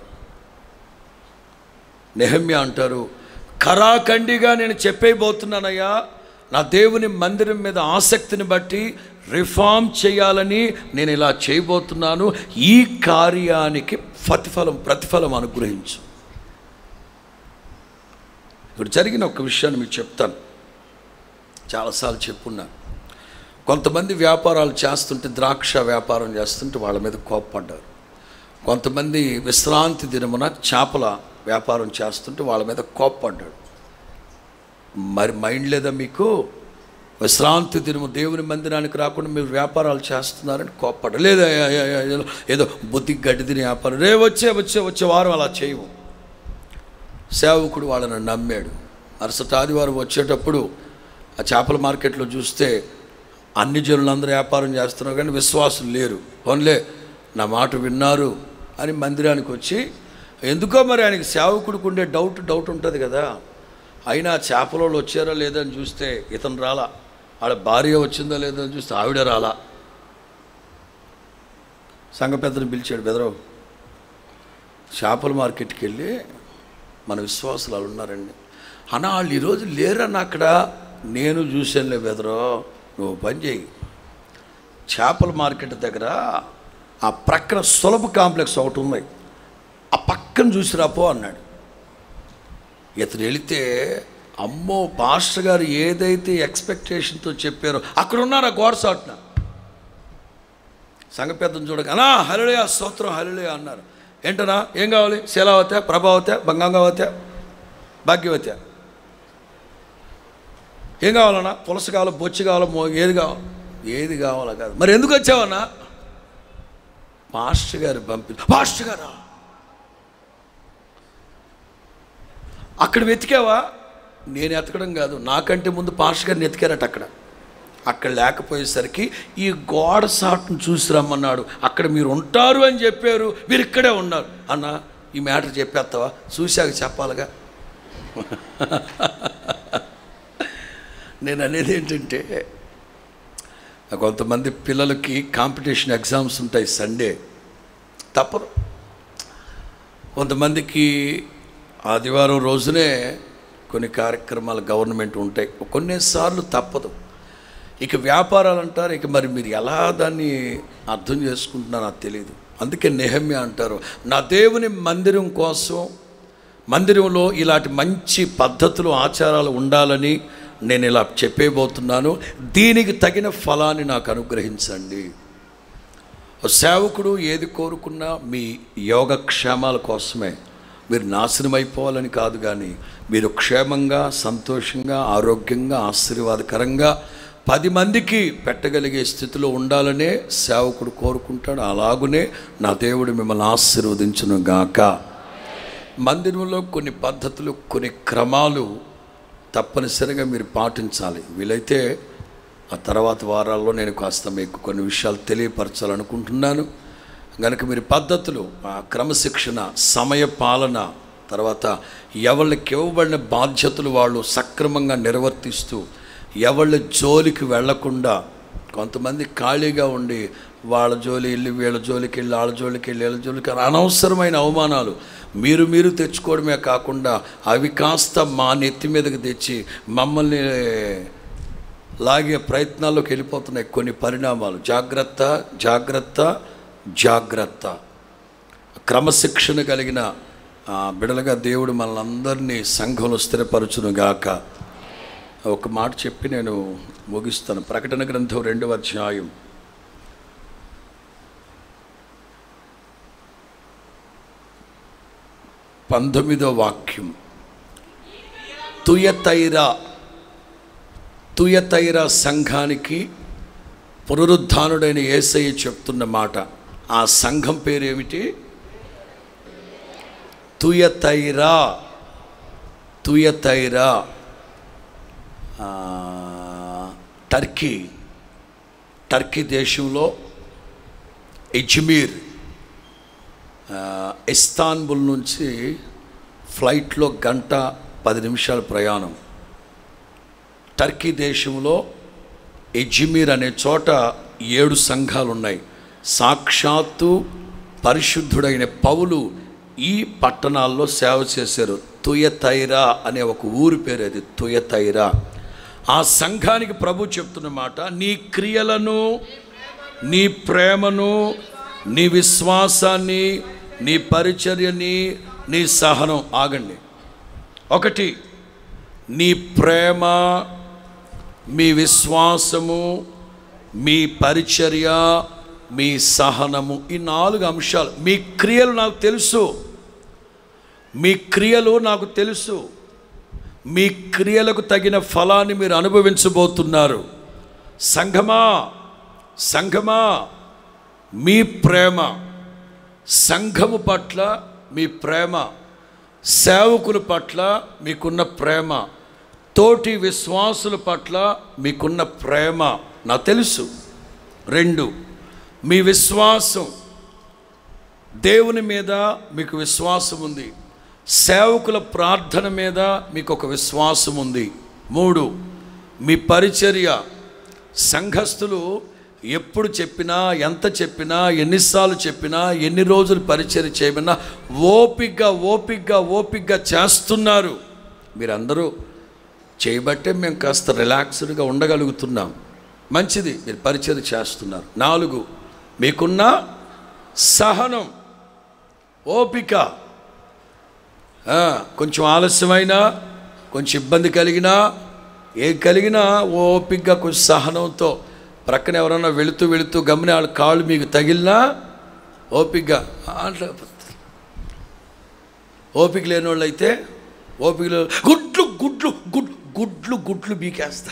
నెహమ్య అంటారు కరాఖండిగా నేను చెప్పేయబోతున్నానయ్యా నా దేవుని మందిరం మీద ఆసక్తిని బట్టి రిఫార్మ్ చేయాలని నేను ఇలా చేయబోతున్నాను ఈ కార్యానికి ప్రతిఫలం ప్రతిఫలం అనుగ్రహించు ఇప్పుడు జరిగిన ఒక విషయాన్ని మీకు చెప్తాను చాలాసార్లు చెప్పున్నాను కొంతమంది వ్యాపారాలు చేస్తుంటే ద్రాక్ష వ్యాపారం చేస్తుంటే వాళ్ళ మీద కోప్పడ్డారు కొంతమంది విశ్రాంతి దినమున చేపల వ్యాపారం చేస్తుంటే వాళ్ళ మీద కోప్పడ్డాడు మరి మైండ్ లేదా మీకు విశ్రాంతి దినము దేవుని మందిరానికి రాకుండా మీరు వ్యాపారాలు చేస్తున్నారని కోప్పడ్డ లేదా ఏ- ఏ- ఏ- ఏదో- ఏదో బుద్ధి గడ్డి తిని వ్యాపారం రే వచ్చే వచ్చే వచ్చే వారం అలా చేయము సేవకుడు వాళ్ళని నమ్మాడు మరుసటి ఆదివారం వచ్చేటప్పుడు ఆ చేపల మార్కెట్లో చూస్తే అన్ని జనులందరూ వ్యాపారం చేస్తున్నారు కానీ విశ్వాసం లేరు పోన్లే నా మాట విన్నారు అని మందిరానికి వచ్చి ఎందుకో మరి ఆయనకి సేవకుడికి ఉండే డౌట్ డౌట్ ఉంటుంది కదా అయినా చేపల వాళ్ళు వచ్చారా లేదా అని చూస్తే ఇతను రాలా ఆడ భార్య వచ్చిందా లేదా అని చూస్తే ఆవిడ రాలా సంఘ పెద్దను పిలిచాడు బెదరవు చేపల మార్కెట్కి వెళ్ళి మన విశ్వాసులు వాళ్ళు ఉన్నారండి అన్న వాళ్ళు ఈరోజు లేరన్న అక్కడ నేను చూశానులే బెదరో నువ్వు పని చేయి చేపల మార్కెట్ దగ్గర ఆ ప్రక్కన సులభ కాంప్లెక్స్ ఒకటి ఉంది ఆ పక్కన చూసిరాపో అన్నాడు ఇతను వెళితే అమ్మో పాస్టర్ గారు ఏదైతే ఎక్స్పెక్టేషన్తో చెప్పారో అక్కడ ఉన్నారు ఆ గోడసాటున సంఘ పెద్దను చూడక అనా హలిలే స్తోత్రం హలిలే అన్నారు ఏంటనా ఏం కావాలి శీలావత ప్రభావత బంగాంగావత భాగ్యవత ఏం కావాలన్నా పులస కావాలో బొచ్చి కావాలో మో ఏది కావాలి ఏది కావాలో కాదు మరి ఎందుకు వచ్చావన్నా పాస్టర్ గారు పంపి పాస్టర్ గారా అక్కడ వెతికావా నేను ఎతకడం కాదు నాకంటే ముందు పాస్టర్ గారిని ఎతికారట అక్కడ అక్కడ లేకపోయేసరికి ఈ గోడ సాటును చూసి రమ్మన్నాడు అక్కడ మీరు ఉంటారు అని చెప్పారు మీరు ఇక్కడే ఉన్నారు అన్న ఈ మ్యాటర్ చెప్పేస్తావా చూశాక చెప్పాలిగా నేను అనేది ఏంటంటే కొంతమంది పిల్లలకి కాంపిటీషన్ ఎగ్జామ్స్ ఉంటాయి సండే తప్పదు కొంతమందికి ఆదివారం రోజునే కొన్ని కార్యక్రమాలు గవర్నమెంట్ ఉంటాయి కొన్నిసార్లు తప్పదు ఇక వ్యాపారాలు అంటారు ఇక మరి మీరు ఎలా దాన్ని అర్థం చేసుకుంటున్నారో నాకు తెలియదు అందుకే నెహమ్య అంటారు నా దేవుని మందిరం కోసం మందిరంలో ఇలాంటి మంచి పద్ధతులు ఆచారాలు ఉండాలని నేను ఇలా చెప్పేబోతున్నాను దీనికి తగిన ఫలాన్ని నాకు అనుగ్రహించండి ఓ సేవకుడు ఏది కోరుకున్నా మీ యోగక్షేమాల కోసమే మీరు నాశనం అయిపోవాలని కాదు కానీ మీరు క్షేమంగా సంతోషంగా ఆరోగ్యంగా ఆశీర్వాదకరంగా పది మందికి పెట్టగలిగే స్థితిలో ఉండాలనే సేవకుడు కోరుకుంటాడు అలాగునే నా దేవుడు మిమ్మల్ని ఆశీర్వదించును గాక మందిరంలో కొన్ని పద్ధతులు కొన్ని క్రమాలు తప్పనిసరిగా మీరు పాటించాలి వీలైతే ఆ తర్వాత వారాల్లో నేను కాస్త మీకు కొన్ని విషయాలు తెలియపరచాలనుకుంటున్నాను కనుక మీరు పద్ధతులు ఆ క్రమశిక్షణ సమయ పాలన తర్వాత ఎవరికి ఇవ్వబడిన బాధ్యతలు వాళ్ళు సక్రమంగా నిర్వర్తిస్తూ ఎవళ్ళ జోలికి వెళ్లకుండా కొంతమంది ఖాళీగా ఉండి వాళ్ళ జోలి వెళ్ళి వీళ్ళ జోలికి వెళ్ళి వాళ్ళ జోలికి వెళ్ళి వీళ్ళ జోలికి వెళ్ళి అనవసరమైన అవమానాలు మీరు మీరు తెచ్చుకోవడమే కాకుండా అవి కాస్త మా నెత్తి మీదకి తెచ్చి మమ్మల్ని లాగే ప్రయత్నాల్లోకి వెళ్ళిపోతున్నాయి కొన్ని పరిణామాలు జాగ్రత్త జాగ్రత్త జాగ్రత్త క్రమశిక్షణ కలిగిన ఆ, బిడలుగా దేవుడు మనల్ని సంఘంలో స్థిరపరచునుగాక ఒక మాట చెప్పి నేను ముగిస్తాను ప్రకటన గ్రంథం రెండవ అధ్యాయం పంతొమ్మిదో వాక్యం తుయతైరా తుయతైరా సంఘానికి పునరుద్ధానుడైన ఏసయ్య చెప్తున్న మాట ఆ సంఘం పేరేమిటి తుయతైరా తుయతైరా ఆ, టర్కీ టర్కీ దేశంలో ఇజ్మీర్ ఆ, ఇస్తాన్బుల్ నుంచి ఫ్లైట్లో గంట పది నిమిషాల ప్రయాణం టర్కీ దేశంలో ఎజ్మిర్ అనే చోట ఏడు సంఘాలు ఉన్నాయి సాక్షాత్తు పరిశుద్ధుడైన పౌలు ఈ పట్టణాల్లో సేవ చేశారు తుయతైరా అనే ఒక ఊరి పేరు అది తుయతైరా ఆ సంఘానికి ప్రభు చెప్తున్న మాట నీ క్రియలను నీ ప్రేమను నీ విశ్వాసాన్ని నీ పరిచర్యని నీ సహనం ఆగండి ఒకటి నీ ప్రేమ మీ విశ్వాసము మీ పరిచర్య మీ సహనము ఈ నాలుగు అంశాలు మీ క్రియలు నాకు తెలుసు మీ క్రియలు నాకు తెలుసు మీ క్రియలకు తగిన ఫలాన్ని మీరు అనుభవించబోతున్నారు సంఘమా సంఘమా మీ ప్రేమ సంఘము పట్ల మీ ప్రేమ సేవకుల పట్ల మీకున్న ప్రేమ తోటి విశ్వాసుల పట్ల మీకున్న ప్రేమ నాకు తెలుసు రెండు మీ విశ్వాసం దేవుని మీద మీకు విశ్వాసం ఉంది సేవకుల ప్రార్థన మీద మీకు ఒక విశ్వాసం ఉంది మూడు మీ పరిచర్య సంఘస్థులు ఎప్పుడు చెప్పినా ఎంత చెప్పినా ఎన్నిసార్లు చెప్పినా ఎన్ని రోజులు పరిచర్య చేయమన్నా ఓపిగ్గా ఓపిగ్గా ఓపిగ్గా చేస్తున్నారు మీరందరూ చేయబట్టే మేము కాస్త రిలాక్స్డ్గా ఉండగలుగుతున్నాం మంచిది మీరు పరిచయం చేస్తున్నారు నాలుగు మీకున్న సహనం ఓపిక ఆ, కొంచెం ఆలస్యమైనా కొంచెం ఇబ్బంది కలిగినా ఏం కలిగినా ఓపికగా కొంచెం సహనంతో ప్రక్కన ఎవరన్నా వెళుతూ వెళుతూ గమని వాళ్ళ కాళ్ళు మీకు తగిలినా ఓపికగా అట్లా ఓపిక లేని వాళ్ళు అయితే ఓపిక లే- గుడ్లు గుడ్లు గుడ్ గుడ్లు గుడ్లు బీకేస్తా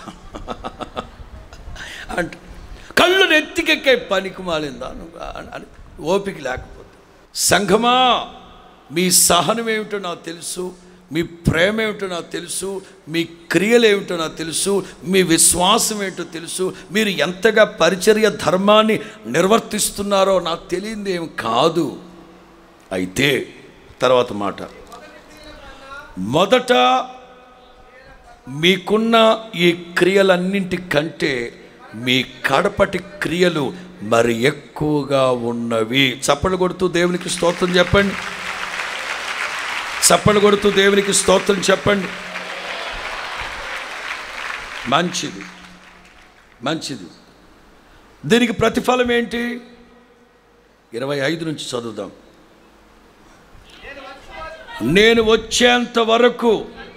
అంట కళ్ళు నెత్తికెక్కే పనికి మాలిందా నువ్వు అని- అని ఓపిక లేకపోతే సంఘమా మీ సహనం ఏమిటో నాకు తెలుసు మీ ప్రేమ ఏమిటో నాకు తెలుసు మీ క్రియలు ఏమిటో నాకు తెలుసు మీ విశ్వాసం ఏంటో తెలుసు మీరు ఎంతగా పరిచర్య ధర్మాన్ని నిర్వర్తిస్తున్నారో నాకు తెలియంది ఏం కాదు అయితే తర్వాత మాట మొదట మీకున్న ఈ క్రియలన్నింటి కంటే మీ కడపటి క్రియలు మరి ఎక్కువగా ఉన్నవి చప్పలు కొడుతూ దేవునికి స్తోత్రం చెప్పండి చప్పలు కొడుతూ దేవునికి స్తోత్రం చెప్పండి మంచిది మంచిది దీనికి ప్రతిఫలం ఏంటి ఇరవై ఐదు నుంచి చదువుదాం నేను వచ్చేంత వరకు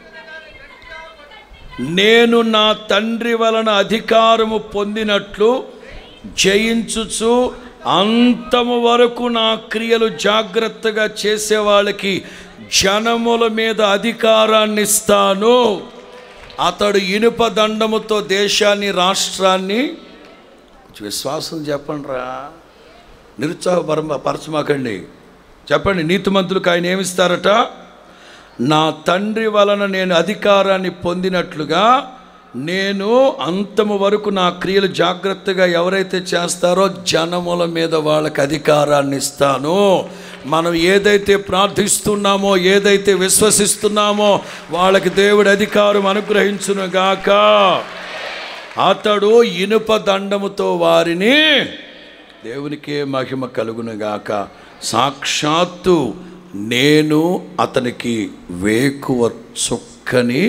నేను నా తండ్రి వలన అధికారము పొందినట్లు జయించుచు అంతము వరకు నా క్రియలు జాగ్రత్తగా చేసే వాళ్ళకి జనముల మీద అధికారాన్ని ఇస్తాను అతడు ఇనుప దండముతో దేశాన్ని రాష్ట్రాన్ని కొంచెం విశ్వాసం చెప్పండి రా నిరుత్సాహపరమ పరచమాకండి చెప్పండి నీతిమంతులకు ఆయన ఏమిస్తారట నా తండ్రి వలన నేను అధికారాన్ని పొందినట్లుగా నేను అంతము వరకు నా క్రియలు జాగ్రత్తగా ఎవరైతే చేస్తారో జనముల మీద వాళ్ళకి అధికారాన్ని ఇస్తాను మనం ఏదైతే ప్రార్థిస్తున్నామో ఏదైతే విశ్వసిస్తున్నామో వాళ్ళకి దేవుడి అధికారం అనుగ్రహించును గాక అతడు ఇనుప దండముతో వారిని దేవునికే మహిమ కలుగునుగాక సాక్షాత్తు నేను అతనికి వేకువ చుక్కని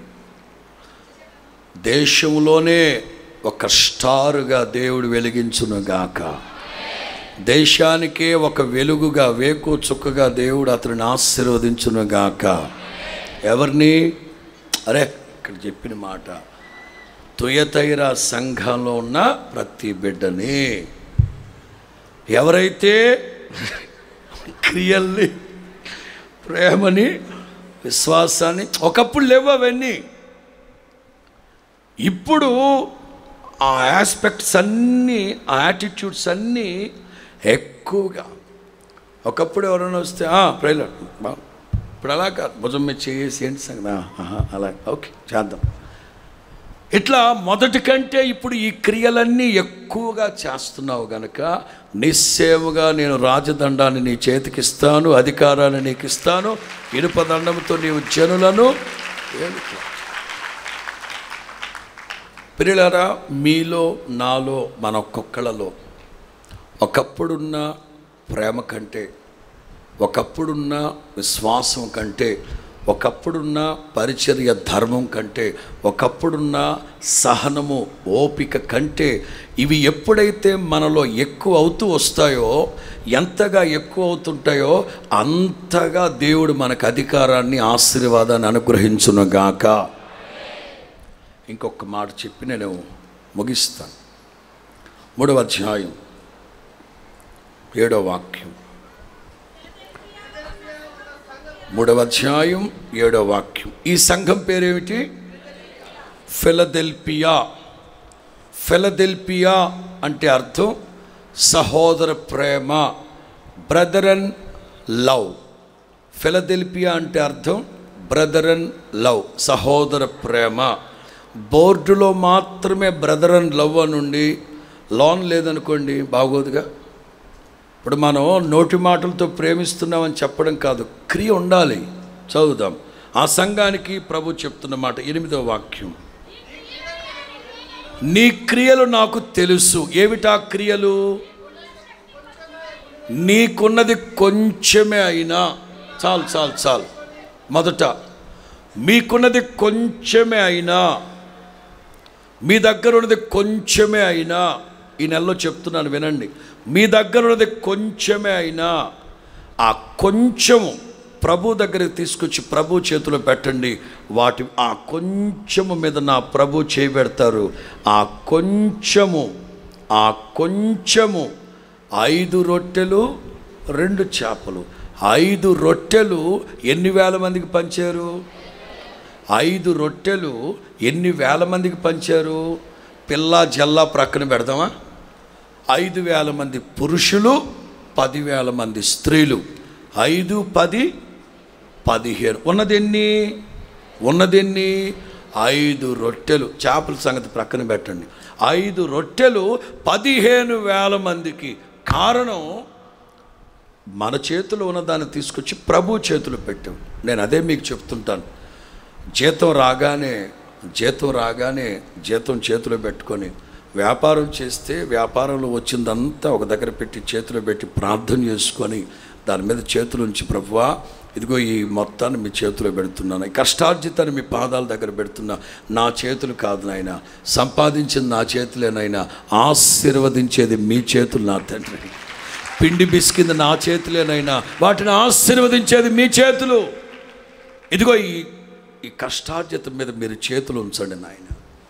దేశంలోనే ఒక స్టారుగా దేవుడు వెలిగించునుగాక దేశానికే ఒక వెలుగుగా వేకు చుక్కగా దేవుడు అతనిని ఆశీర్వదించునుగాక ఎవరిని అరే ఇక్కడ చెప్పిన మాట తుయతైర సంఘంలో ఉన్న ప్రతి బిడ్డని ఎవరైతే క్రియల్ని ప్రేమని విశ్వాసాన్ని ఒకప్పుడు లేవు అవన్నీ ఇప్పుడు ఆ ఆస్పెక్ట్స్ అన్నీ ఆ యాటిట్యూడ్స్ అన్నీ ఎక్కువగా ఒకప్పుడు ఎవరైనా వస్తే ప్రైలర్ ఇప్పుడు అలా కాదు భుజం మీద చేసి ఏంటి సంగతి "ఆ, ఆహా, అలా ఓకే చేద్దాం ఇట్లా మొదటి కంటే ఇప్పుడు ఈ క్రియలన్నీ ఎక్కువగా చేస్తున్నావు గనక నిశ్చయముగా నేను రాజదండాన్ని నీ చేతికి ఇస్తాను అధికారాన్ని నీకు ఇస్తాను ఇనుప దండంతో నీవు జనులను ఏలుకో. ప్రియులారా మీలో నాలో మన ఒక్కొక్కళ్ళలో ఒకప్పుడున్న ప్రేమ కంటే ఒకప్పుడున్న విశ్వాసం కంటే ఒకప్పుడున్న పరిచర్య ధర్మం కంటే ఒకప్పుడున్న సహనము ఓపిక కంటే ఇవి ఎప్పుడైతే మనలో ఎక్కువ అవుతూ వస్తాయో ఎంతగా ఎక్కువ అవుతుంటాయో అంతగా దేవుడు మనకు అధికారాన్ని ఆశీర్వాదాన్ని అనుగ్రహించునుగాక ఇంకొక మాట చెప్పి నేను ముగిస్తాను మూడవ అధ్యాయం ఏడో వాక్యం మూడవ అధ్యాయం ఏడో వాక్యం ఈ సంఘం పేరేమిటి ఫిలదెల్పియా ఫిలదెల్పియా అంటే అర్థం సహోదర ప్రేమ బ్రదర్ అండ్ లవ్ ఫిలదెల్పియా అంటే అర్థం బ్రదర్ అండ్ లవ్ సహోదర ప్రేమ బోర్డులో మాత్రమే బ్రదర్ అండ్ లవ్ అని ఉండి లోన్ లేదనుకోండి బాగోదుగా ఇప్పుడు మనం నోటి మాటలతో ప్రేమిస్తున్నామని చెప్పడం కాదు క్రియ ఉండాలి చదువుదాం ఆ సంఘానికి ప్రభు చెప్తున్న మాట ఎనిమిదో వాక్యం నీ క్రియలు నాకు తెలుసు ఏమిటా క్రియలు నీకున్నది కొంచెమే అయినా చాలు చాలు చాలు మొదట మీకున్నది కొంచెమే అయినా మీ దగ్గర ఉన్నది కొంచెమే అయినా ఈ నెలలో చెప్తున్నాను వినండి మీ దగ్గర ఉన్నది కొంచెమే అయినా ఆ కొంచెము ప్రభు దగ్గరికి తీసుకొచ్చి ప్రభు చేతిలో పెట్టండి వాటి ఆ కొంచెము మీద నా ప్రభు చేయబెడతారు ఆ కొంచెము ఆ కొంచెము ఐదు రొట్టెలు రెండు చేపలు ఐదు రొట్టెలు ఎన్ని వేల మందికి పంచారు ఐదు రొట్టెలు ఎన్ని వేల మందికి పంచారు పిల్ల జల్లా ప్రక్కన పెడదామా ఐదు వేల మంది పురుషులు పదివేల మంది స్త్రీలు ఐదు పది పదిహేను ఉన్నదెన్ని ఉన్నదెన్ని ఐదు రొట్టెలు చేపల సంగతి ప్రక్కన పెట్టండి ఐదు రొట్టెలు పదిహేను వేల మందికి కారణం మన చేతిలో ఉన్నదాన్ని తీసుకొచ్చి ప్రభు చేతులు పెట్టాం నేను అదే మీకు చెప్తుంటాను జీతం రాగానే జీతం రాగానే జీతం చేతిలో పెట్టుకొని వ్యాపారం చేస్తే వ్యాపారంలో వచ్చిందంతా ఒక దగ్గర పెట్టి చేతిలో పెట్టి ప్రార్థన చేసుకొని దాని మీద చేతులు ఉంచి ప్రభువా ఇదిగో ఈ మొత్తాన్ని మీ చేతిలో పెడుతున్నాను ఈ కష్టార్జితాన్ని మీ పాదాల దగ్గర పెడుతున్నా నా చేతులు కాదు నాయన సంపాదించింది నా చేతులేనైనా ఆశీర్వదించేది మీ చేతులు నా తండ్రి పిండి బిస్కింది నా చేతులేనైనా వాటిని ఆశీర్వదించేది మీ చేతులు ఇదిగో ఈ ఈ కష్టార్జితం మీద మీరు చేతులు ఉంచండి నాయన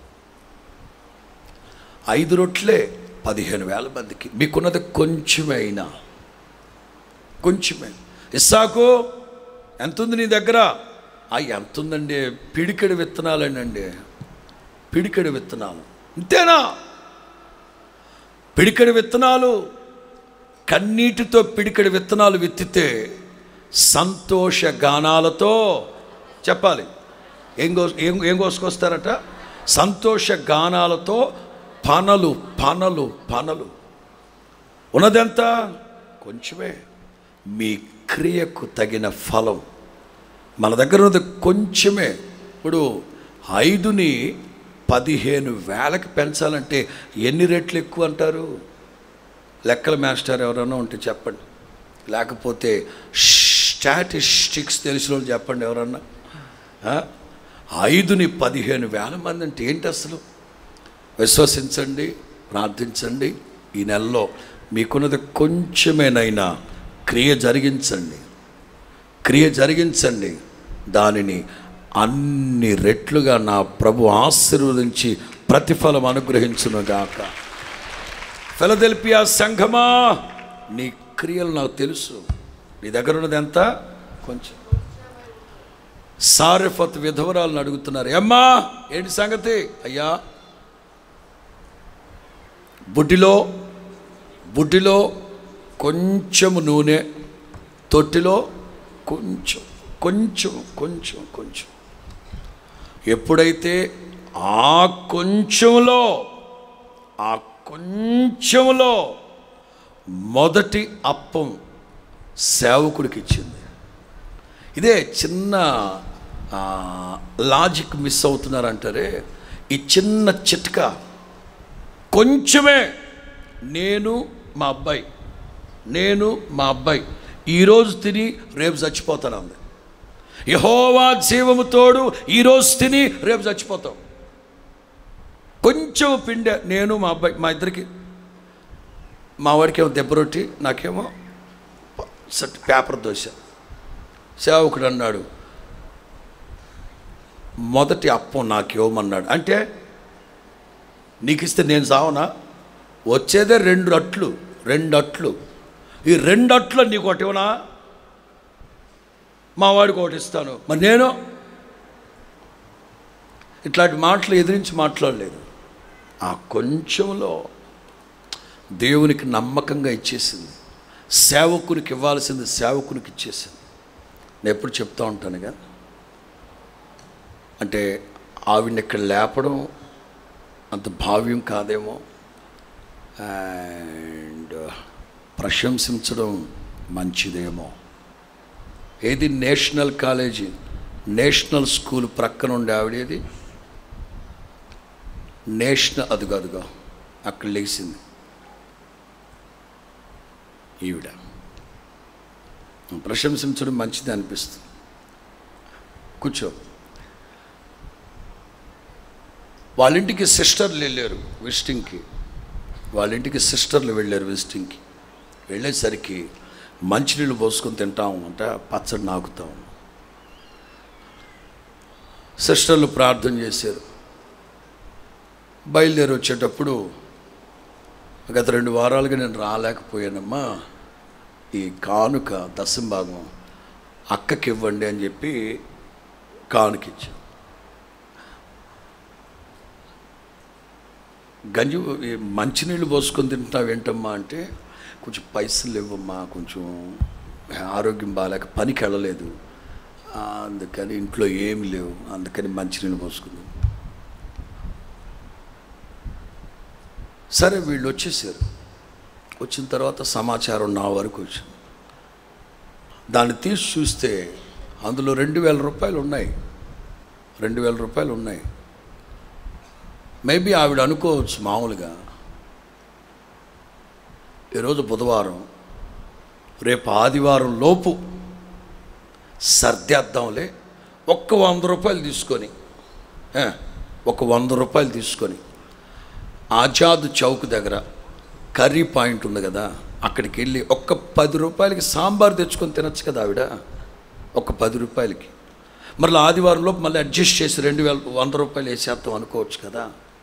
ఐదు రొట్లే పదిహేను వేల మందికి మీకున్నది కొంచెమే అయినా కొంచెమే ఇస్సాకు ఎంత ఉంది నీ దగ్గర ఆ ఎంత ఉందండి పిడికెడు విత్తనాలేనండి పిడికెడు విత్తనాలు ఇంతేనా పిడికెడు విత్తనాలు కన్నీటితో పిడికెడు విత్తనాలు విత్తితే సంతోష గానాలతో చెప్పాలి ఏం కో ఏం ఏం కోసుకొస్తారట సంతోష గానాలతో పనలు పనలు పనలు ఉన్నదెంత కొంచెమే మీ క్రియకు తగిన ఫలం మన దగ్గర ఉన్నది కొంచెమే ఇప్పుడు ఐదుని పదిహేను వేలకి పెంచాలంటే ఎన్ని రెట్లు ఎక్కువ అంటారు లెక్కల మాస్టర్ ఎవరైనా ఉంటే చెప్పండి లేకపోతే స్టాటిస్టిక్స్ తెలిసిన వాళ్ళు చెప్పండి ఎవరన్నా ఆ? ఐదుని పదిహేను వేల మంది అంటే ఏంటి అసలు విశ్వసించండి ప్రార్థించండి ఈ నెలలో మీకున్నది కొంచెమేనైనా క్రియ జరిగించండి క్రియ జరిగించండి దానిని అన్ని రెట్లుగా నా ప్రభు ఆశీర్వదించి ప్రతిఫలం అనుగ్రహించునుగాక ఫిలదెల్పియా సంఘమా నీ క్రియలు నాకు తెలుసు నీ దగ్గర ఉన్నది ఎంత కొంచెం సారెఫత్ విధవరాలను అడుగుతున్నారు అమ్మా ఏంటి సంగతి అయ్యా బుడ్డిలో బుడ్డిలో కొంచెము నూనె తొట్టిలో కొంచెం కొంచెం కొంచెం కొంచెం ఎప్పుడైతే ఆ కొంచెంలో ఆ కొంచెంలో మొదటి అప్పం సేవకుడికి ఇచ్చింది ఇదే చిన్న ఆ, లాజిక్ మిస్ అవుతున్నారంటారే ఈ చిన్న చిట్కా కొంచెమే నేను మా అబ్బాయి నేను మా అబ్బాయి ఈరోజు తిని రేపు చచ్చిపోతాను అంది యహోవా జీవము తోడు ఈరోజు తిని రేపు చచ్చిపోతాం కొంచెం పిండే నేను మా అబ్బాయి మా ఇద్దరికి మా వాడికి ఏమో దెబ్బ రొట్టి నాకేమో సట్ పేపర్ దోశ సేవకుడు అన్నాడు మొదటి అప్పం నాకు ఇవ్వమన్నాడు అంటే నీకు ఇస్తే నేను సావనా వచ్చేదే రెండు అట్లు రెండు అట్లు ఈ రెండు అట్లు నీకు ఒకటి ఇవ్వనా మా వాడికి ఒకటి ఇస్తాను మరి నేను ఇట్లాంటి మాటలు ఎదిరించి మాట్లాడలేదు ఆ కొంచెంలో దేవునికి నమ్మకంగా ఇచ్చేసింది సేవకునికి ఇవ్వాల్సింది సేవకునికి ఇచ్చేసింది నేను ఎప్పుడు చెప్తా ఉంటాను కదా అంటే ఆవిడని ఇక్కడ లేపడం అంత భావ్యం కాదేమో అండ్ ప్రశంసించడం మంచిదేమో ఏది నేషనల్ కాలేజీ నేషనల్ స్కూల్ ప్రక్కన ఉండే ఆవిడేది నేషనల్ అదుగో అదుగో అక్కడ లేచింది ఈవిడ ప్రశంసించడం మంచిది అనిపిస్తుంది కూర్చో వాళ్ళ ఇంటికి సిస్టర్లు వెళ్ళారు విజిటింగ్కి వాళ్ళ ఇంటికి సిస్టర్లు వెళ్ళారు విజిటింగ్కి వెళ్ళేసరికి మంచినీళ్ళు పోసుకొని తింటాం అంటే పచ్చడి నాకుతాం సిస్టర్లు ప్రార్థన చేశారు బయలుదేరి వచ్చేటప్పుడు గత రెండు వారాలుగా నేను రాలేకపోయానమ్మా ఈ కానుక దశంభాగం అక్కకి ఇవ్వండి అని చెప్పి కానుకిచ్చాం గంజి ఈ మంచినీళ్ళు పోసుకొని తింటున్నావు ఏంటమ్మా అంటే కొంచెం పైసలు ఇవ్వమ్మా కొంచెం ఆరోగ్యం బాగాలేక పనికి వెళ్ళలేదు ఆ, అందుకని ఇంట్లో ఏమి లేవు అందుకని మంచినీళ్ళు పోసుకుంది సరే వీళ్ళు వచ్చేసారు వచ్చిన తర్వాత సమాచారం నా వరకు వచ్చింది దాన్ని తీసి చూస్తే అందులో రెండు వేల రూపాయలు ఉన్నాయి రెండు వేల రూపాయలు ఉన్నాయి మేబీ ఆవిడ అనుకోవచ్చు మామూలుగా ఈరోజు బుధవారం రేపు ఆదివారం లోపు సర్దేద్దాంలే ఒక్క వంద రూపాయలు తీసుకొని ఏ, ఒక వంద రూపాయలు తీసుకొని ఆజాద్ చౌక్ దగ్గర కర్రీ పాయింట్ ఉంది కదా అక్కడికి వెళ్ళి ఒక్క పది రూపాయలకి సాంబార్ తెచ్చుకొని తినచ్చు కదా ఆవిడ ఒక పది రూపాయలకి మళ్ళీ ఆదివారంలో మళ్ళీ అడ్జస్ట్ చేసి రెండు వేల వంద రూపాయలు వేసేద్దాం అనుకోవచ్చు కదా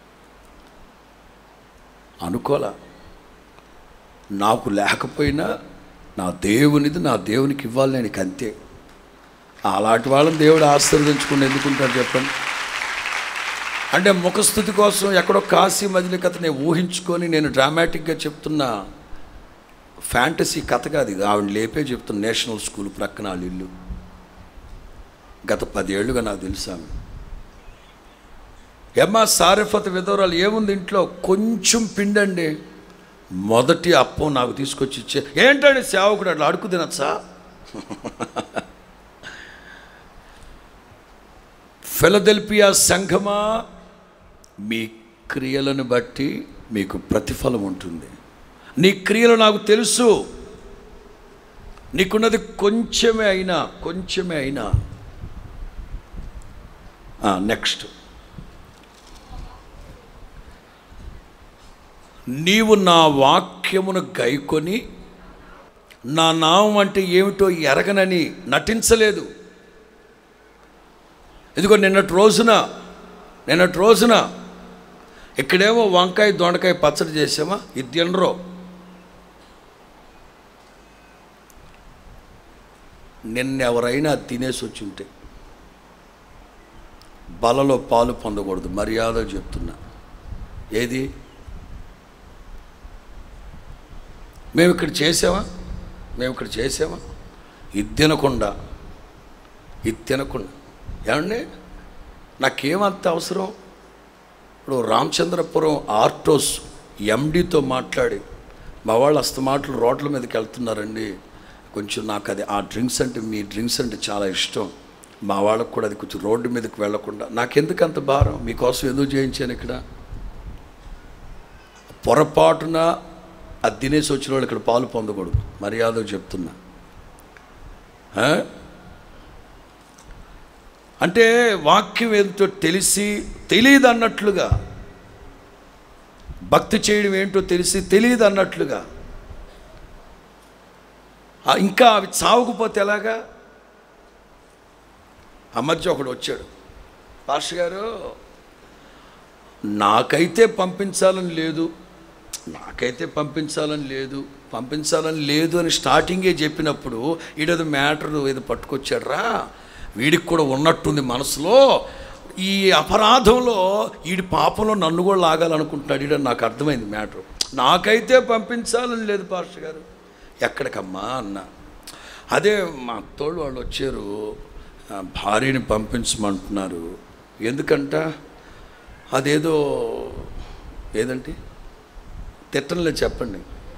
అనుకోలా నాకు లేకపోయినా నా దేవునిది నా దేవునికి ఇవ్వాలి నేను అంతే అలాంటి వాళ్ళని దేవుడు ఆశీర్వదించుకుని ఎందుకుంటాడు చెప్పండి అంటే ముఖస్థుతి కోసం ఎక్కడో కాశీ మజిలీ కథ నేను ఊహించుకొని నేను డ్రామాటిక్గా చెప్తున్న ఫ్యాంటసీ కథ కాదు ఇది ఆవిడ లేపే చెప్తున్న నేషనల్ స్కూల్ ప్రక్కన వాళ్ళ ఇల్లు గత పదేళ్లుగా నాకు తెలుసు ఆమె ఎమ్మా సారిఫత్ విధవరాలు ఏముంది ఇంట్లో కొంచెం పిండండి మొదటి అప్పం నాకు తీసుకొచ్చి ఇచ్చే ఏంటండి సేవకుడు అట్లా అడుగు తినచ్చా ఫిలదెల్పియా సంఘమా మీ క్రియలను బట్టి మీకు ప్రతిఫలం ఉంటుంది నీ క్రియలు నాకు తెలుసు నీకున్నది కొంచెమే అయినా కొంచెమే అయినా నెక్స్ట్ నీవు నా వాక్యమును గైకొని నా నామం అంటే ఏమిటో ఎరగనని నటించలేదు ఇదిగో నిన్నటి రోజున నిన్నటి రోజున ఇక్కడేమో వంకాయ దొండకాయ పచ్చడి చేసామా ఇది తినరో నిన్నెవరైనా తినేసి వచ్చి ఉంటే బలలో పాలు పొందకూడదు మర్యాద చెప్తున్నా ఏది మేము ఇక్కడ చేసామా మేము ఇక్కడ చేసామా ఇది తినకుండా ఇది తినకుండా ఏమండి నాకేమంత అవసరం ఇప్పుడు రామచంద్రపురం ఆర్టోస్ ఎండితో మాట్లాడి మా వాళ్ళు అస్తమాటలు రోడ్ల మీదకి వెళ్తున్నారండి కొంచెం నాకు అది ఆ డ్రింక్స్ అంటే మీ డ్రింక్స్ అంటే చాలా ఇష్టం మా వాళ్ళకు కూడా అది కొంచెం రోడ్డు మీదకి వెళ్లకుండా నాకెందుకు అంత భారం మీకోసం ఎందుకు చేయించాను ఇక్కడ పొరపాటున అది తినేసి వచ్చిన వాళ్ళు ఇక్కడ పాలు పొందకూడదు మర్యాద చెప్తున్నా ఆ? అంటే వాక్యం ఏంటో తెలిసి తెలియదు అన్నట్లుగా భక్తి చేయడం ఏంటో తెలిసి తెలియదు అన్నట్లుగా ఆ, ఇంకా అవి చావకపోతే ఎలాగా ఆ మధ్య ఒకడు వచ్చాడు పాస్టర్ గారు నాకైతే పంపించాలని లేదు నాకైతే పంపించాలని లేదు పంపించాలని లేదు అని స్టార్టింగే చెప్పినప్పుడు ఈడేదో మ్యాటర్ ఏదో పట్టుకొచ్చాడు రా వీడికి కూడా ఉన్నట్టుంది మనసులో ఈ అపరాధంలో వీడి పాపంలో నన్ను కూడా లాగాలనుకుంటున్నాడు ఈడ నాకు అర్థమైంది మ్యాటర్ నాకైతే పంపించాలని లేదు పాస్టర్ గారు ఎక్కడికమ్మా అన్న అదే మా తోడు వాళ్ళు వచ్చారు ఆ, భార్యని పంపించమంటున్నారు ఎందుకంట అదేదో ఏదంటే తిట్టంలే చెప్పండి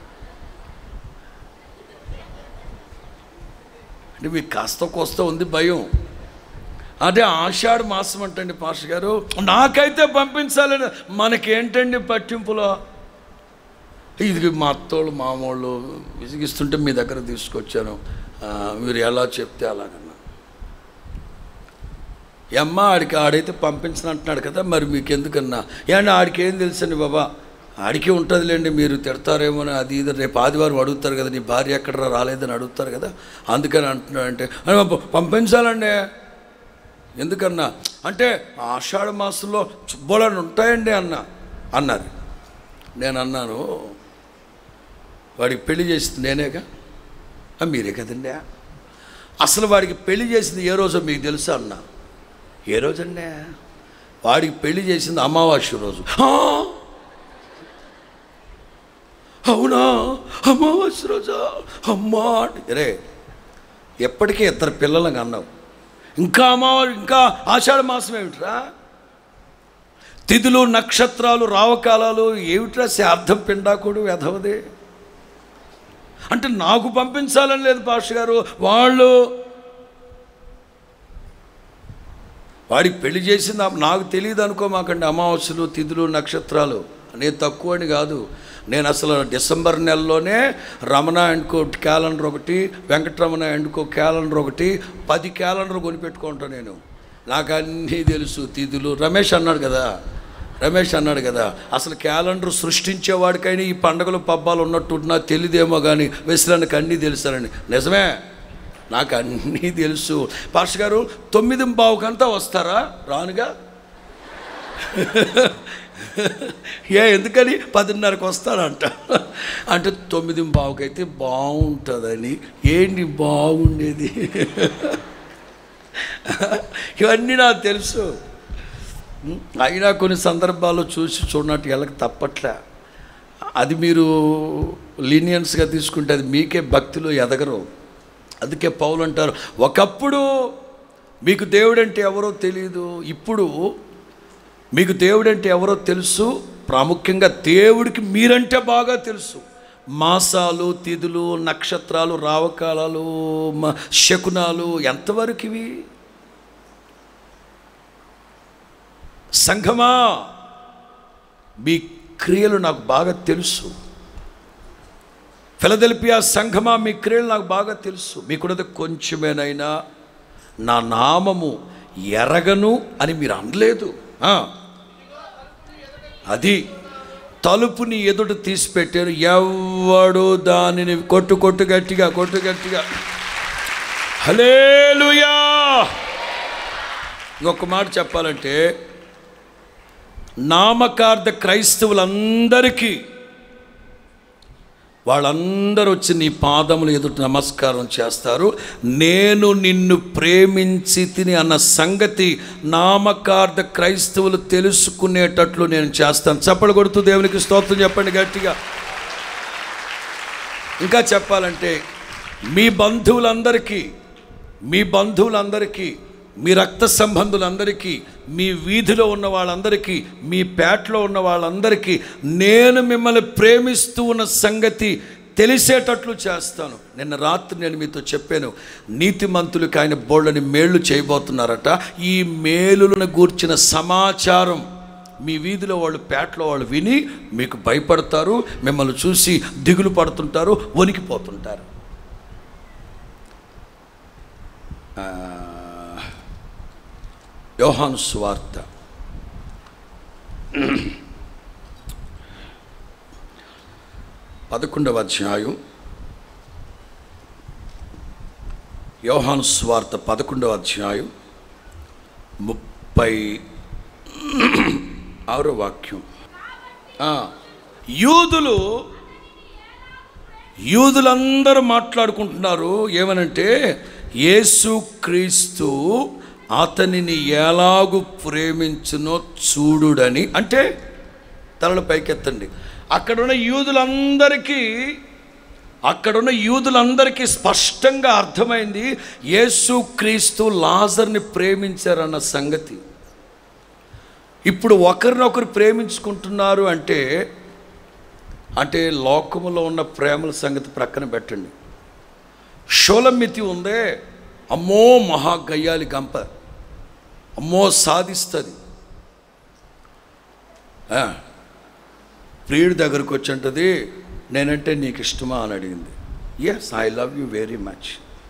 అంటే మీకు కాస్త కోస్త ఉంది భయం అదే ఆషాఢ మాసం అంటండి పాస్టర్ గారు నాకైతే పంపించాలని మనకేంటండి పట్టింపులో ఇది మా అత్తోళ్ళు మామూళ్ళు విసిగిస్తుంటే మీ దగ్గర తీసుకొచ్చాను ఆ, మీరు ఎలా చెప్తే అలాగన్నా ఈ అమ్మ ఆడికి ఆడైతే పంపించను అంటున్నాడు కదా మరి మీకు ఎందుకన్నా ఏమన్నా ఆడికి ఏం తెలుసండి బాబా ఆడికి ఉంటుందిలేండి మీరు తిడతారేమో అని అది ఇది రేపు ఆదివారం అడుగుతారు కదా నీ భార్య ఎక్కడ రాలేదని అడుగుతారు కదా అందుకని అంటున్నాడంటే "అరే బాబు, పంపించాలండి ఎందుకన్నా అంటే ఆషాఢ మాసంలో చుబ్బోళని ఉంటాయండి అన్న అన్నారు నేను అన్నాను వాడికి పెళ్లి చేసింది నేనేగా "ఆ, మీరే కదండి అసలు వాడికి పెళ్లి చేసింది ఏ రోజో మీకు తెలుసా అన్న ఏ రోజండి వాడికి పెళ్లి చేసింది అమావాస్య రోజు "ఆ? అవునా అమావాస్య రోజా అమ్మా రే ఎప్పటికీ ఇద్దరు పిల్లలకు అన్నావు ఇంకా అమావాస్య ఇంకా ఆషాఢ మాసం ఏమిట్రా తిథులు నక్షత్రాలు రావకాలాలు ఏమిట్రా శార్థం పిండాకుడు వెధవదే అంటే నాకు పంపించాలని లేదు పాష గారు వాళ్ళు వాడికి పెళ్లి చేసింది ఆ- నాకు తెలియదు అనుకోమాకండి అమావాస్యలు తిథులు నక్షత్రాలు నేను తక్కువ అని కాదు నేను అసలు డిసెంబర్ నెలలోనే రమణ అండ్ కో క్యాలెండర్ ఒకటి వెంకటరమణ అండ్ కో క్యాలెండర్ ఒకటి పది క్యాలెండర్ కొనిపెట్టుకుంటా నేను నాకు అన్నీ తెలుసు తిథులు రమేష్ అన్నాడు కదా రమేష్ అన్నాడు కదా అసలు క్యాలెండర్ సృష్టించేవాడికైనా ఈ పండుగలు పబ్బాలు ఉన్నట్టు నాకు తెలియదేమో కానీ వెసులానికి అన్నీ తెలుసానండి నిజమే నాకు అన్నీ తెలుసు పాస్టర్ గారు తొమ్మిది బావుకంతా వస్తారా రానుగా ఏ ఎందుకని పదిన్నరకు వస్తాడంట అంటే తొమ్మిది బావుకైతే బాగుంటుందని ఏంటి బాగుండేది ఇవన్నీ నాకు తెలుసు అయినా కొన్ని సందర్భాల్లో చూసి చూడనట్టు వెళ్ళక తప్పట్లే అది మీరు లీనియన్స్గా తీసుకుంటే అది మీకే భక్తిలో ఎదగరు అందుకే పౌలు అంటారు ఒకప్పుడు మీకు దేవుడంటే ఎవరో తెలియదు ఇప్పుడు మీకు దేవుడంటే ఎవరో తెలుసు ప్రాముఖ్యంగా దేవుడికి మీరంటే బాగా తెలుసు మాసాలు తిథులు నక్షత్రాలు రావకాలాలు మ- శకునాలు ఎంతవరకు ఇవి సంఘమా మీ క్రియలు నాకు బాగా తెలుసు ఫిలదెల్పియా సంఘమా మీ క్రియలు నాకు బాగా తెలుసు మీకున్నది కొంచెమేనైనా నా నామము ఎరగను అని మీరు అనలేదు ఆ. అది తలుపుని ఎదుట తీసి పెట్టారు ఎవడు దానిని కొట్టు కొట్టు గట్టిగా కొట్టు గట్టిగా హలేలుయా ఇంకొక మాట చెప్పాలంటే నామకార్థ క్రైస్తవులందరికీ వాళ్ళందరూ వచ్చి నీ పాదములు ఎదుట నమస్కారం చేస్తారు నేను నిన్ను ప్రేమించి తిని అన్న సంగతి నామకార్థ క్రైస్తవులు తెలుసుకునేటట్లు నేను చేస్తాను చప్పలు కొడుతూ దేవునికి స్తోత్రం చెప్పండి గట్టిగా ఇంకా చెప్పాలంటే మీ బంధువులందరికీ మీ బంధువులందరికీ మీ రక్త సంబంధులందరికీ మీ వీధిలో ఉన్న వాళ్ళందరికీ మీ పేటలో ఉన్న వాళ్ళందరికీ నేను మిమ్మల్ని ప్రేమిస్తూ ఉన్న సంగతి తెలిసేటట్లు చేస్తాను నిన్న రాత్రి నేను మీతో చెప్పాను నీతిమంతులకి ఆయన బోళ్ళని మేళ్ళు చేయబోతున్నారట ఈ మేలులను గూర్చిన సమాచారం మీ వీధిలో వాళ్ళు పేటలో వాళ్ళు విని మీకు భయపడతారు మిమ్మల్ని చూసి దిగులు పడుతుంటారు వణికిపోతుంటారు ఆ, యోహాను సువార్త పదకొండవ అధ్యాయం యోహాను స్వార్త పదకొండవ అధ్యాయం ముప్పై ఆరో వాక్యం ఆ, యూదులు యూదులందరూ మాట్లాడుకుంటున్నారు ఏమనంటే యేసుక్రీస్తు అతనిని ఎలాగు ప్రేమించునో చూడుడని అంటే తలలు పైకెత్తండి అక్కడున్న యూదులందరికీ అక్కడున్న యూదులందరికీ స్పష్టంగా అర్థమైంది యేసుక్రీస్తు లాజర్ని ప్రేమించారన్న సంగతి ఇప్పుడు ఒకరినొకరు ప్రేమించుకుంటున్నారు అంటే అంటే లోకములో ఉన్న ప్రేమల సంగతి ప్రక్కన పెట్టండి షోలమితి ఉందే అమ్మో మహా గయ్యాలి గంప అమ్మో సాధిస్తుంది ప్రియుడి దగ్గరకు వచ్చి అంటది నేనంటే నీకు ఇష్టమా అని అడిగింది yes I love you very much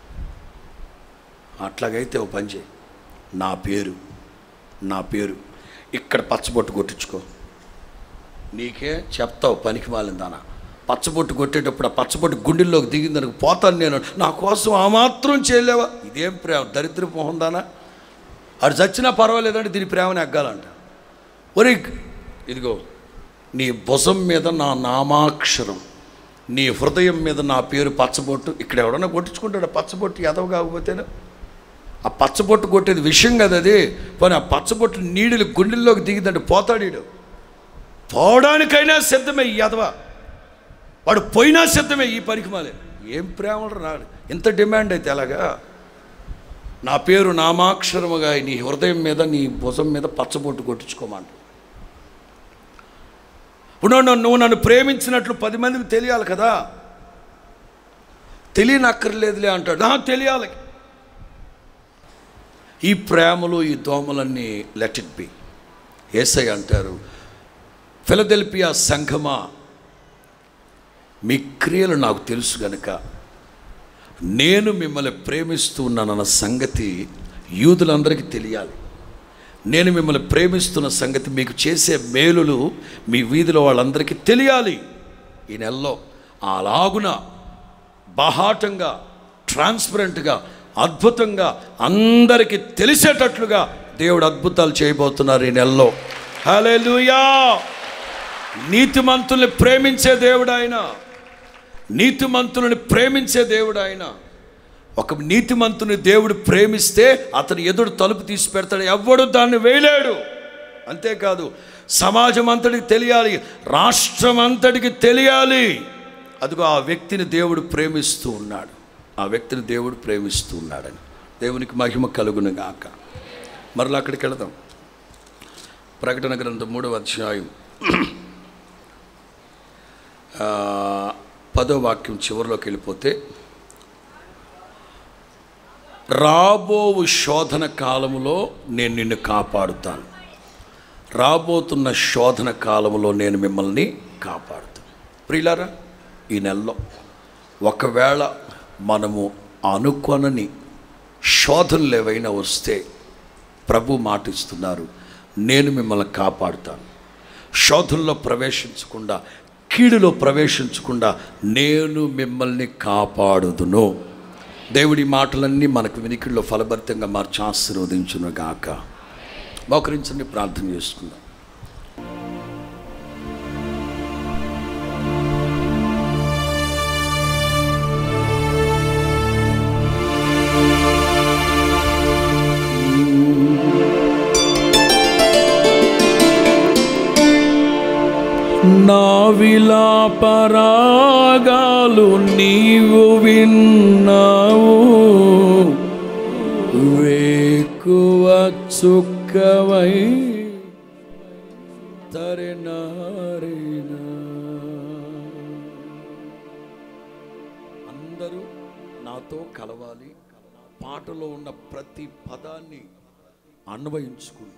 అట్లాగైతే ఓ పని చేయి నా పేరు నా పేరు ఇక్కడ పచ్చబొట్టు కొట్టించుకో నీకే చెప్తావు పనికి మాలిందానా పచ్చబొట్టు కొట్టేటప్పుడు ఆ పచ్చబొట్టు గుండెల్లోకి దిగిందనుకు పోతాను నేను నా కోసం ఆ మాత్రం చేయలేవా ఇదేం ప్రేమ దరిద్ర మొహందానా అది చచ్చినా పర్వాలేదంటే దీని ప్రేమని ఎగ్గాలంట ఒరే ఇదిగో నీ భుజం మీద నా నామాక్షరం నీ హృదయం మీద నా పేరు పచ్చబొట్టు ఇక్కడ ఎవడన్నా కొట్టించుకుంటాడు పచ్చబొట్టు ఎదవ కాకపోతేనే ఆ పచ్చబొట్టు కొట్టేది విషయం కదా అది పోనీ ఆ పచ్చబొట్టు నీడిలు గుండెల్లోకి దిగిందంటే పోతాడు వీడు పోవడానికైనా సిద్ధమే ఈ ఎదవ వాడు పోయినా సిద్ధమే ఈ పనికి మాలే ఏం ప్రేమలు రాడు ఇంత డిమాండ్ అయితే ఎలాగా నా పేరు నామాక్షరముగా నీ హృదయం మీద నీ భుజం మీద పచ్చబొట్టు కొట్టించుకోమంట ఇప్పుడు నన్ను నువ్వు నన్ను ప్రేమించినట్లు పది మందికి తెలియాలి కదా తెలియనక్కర్లేదులే అంటాడు "ఆ, తెలియాలి ఈ ప్రేమలు ఈ దోమలన్నీ లెట్ ఇట్ బి ఏసై అంటారు ఫిలదెల్పియా సంఘమా మీ క్రియలు నాకు తెలుసు గనుక నేను మిమ్మల్ని ప్రేమిస్తూ ఉన్నానన్న సంగతి యూదులందరికీ తెలియాలి నేను మిమ్మల్ని ప్రేమిస్తున్న సంగతి మీకు చేసే మేలులు మీ వీధిలో వాళ్ళందరికీ తెలియాలి ఈ నెలలో అలాగున బాహాటంగా ట్రాన్స్పరెంట్గా అద్భుతంగా అందరికీ తెలిసేటట్లుగా దేవుడు అద్భుతాలు చేయబోతున్నారు ఈ నెలలో హల్లెలూయా నీతిమంతుల్ని ప్రేమించే దేవుడు ఆయన నీతిమంతులను ప్రేమించే దేవుడు ఆయన ఒక నీతిమంతుని దేవుడు ప్రేమిస్తే అతను ఎదుడు తలుపు తీసి పెడతాడు ఎవ్వడు దాన్ని వేయలేడు అంతేకాదు సమాజం అంతటికి తెలియాలి రాష్ట్రం అంతటికి తెలియాలి అదిగో ఆ వ్యక్తిని దేవుడు ప్రేమిస్తూ ఉన్నాడు ఆ వ్యక్తిని దేవుడు ప్రేమిస్తూ ఉన్నాడని దేవునికి మహిమ కలుగును గాక మరలా అక్కడికి వెళదాం ప్రకటన గ్రంథం మూడవ అధ్యాయం ఆ, పదో వాక్యం చివరిలోకి వెళ్ళిపోతే రాబోవు శోధన కాలములో నేను నిన్ను కాపాడుతాను రాబోతున్న శోధన కాలములో నేను మిమ్మల్ని కాపాడుతాను ప్రియులారా ఈ నెలలో ఒకవేళ మనము అనుకొనని శోధనలు ఏవైనా వస్తే ప్రభు మాటిస్తున్నారు నేను మిమ్మల్ని కాపాడుతాను శోధనలో ప్రవేశించకుండా కీడులో ప్రవేశించకుండా నేను మిమ్మల్ని కాపాడుదును దేవుడి మాటలన్నీ మనకు వినికిడిలో ఫలభరితంగా మార్చి ఆశీర్వదించును గాక మోకరించండి ప్రార్థన చేసుకుందాం నా విలాపరాగాలు నీవు విన్నావు వేకువ చుక్కవై తరినారినా అందరూ నాతో కలవాలి పాటలో ఉన్న ప్రతి పదాన్ని అన్వయించుకుంటూ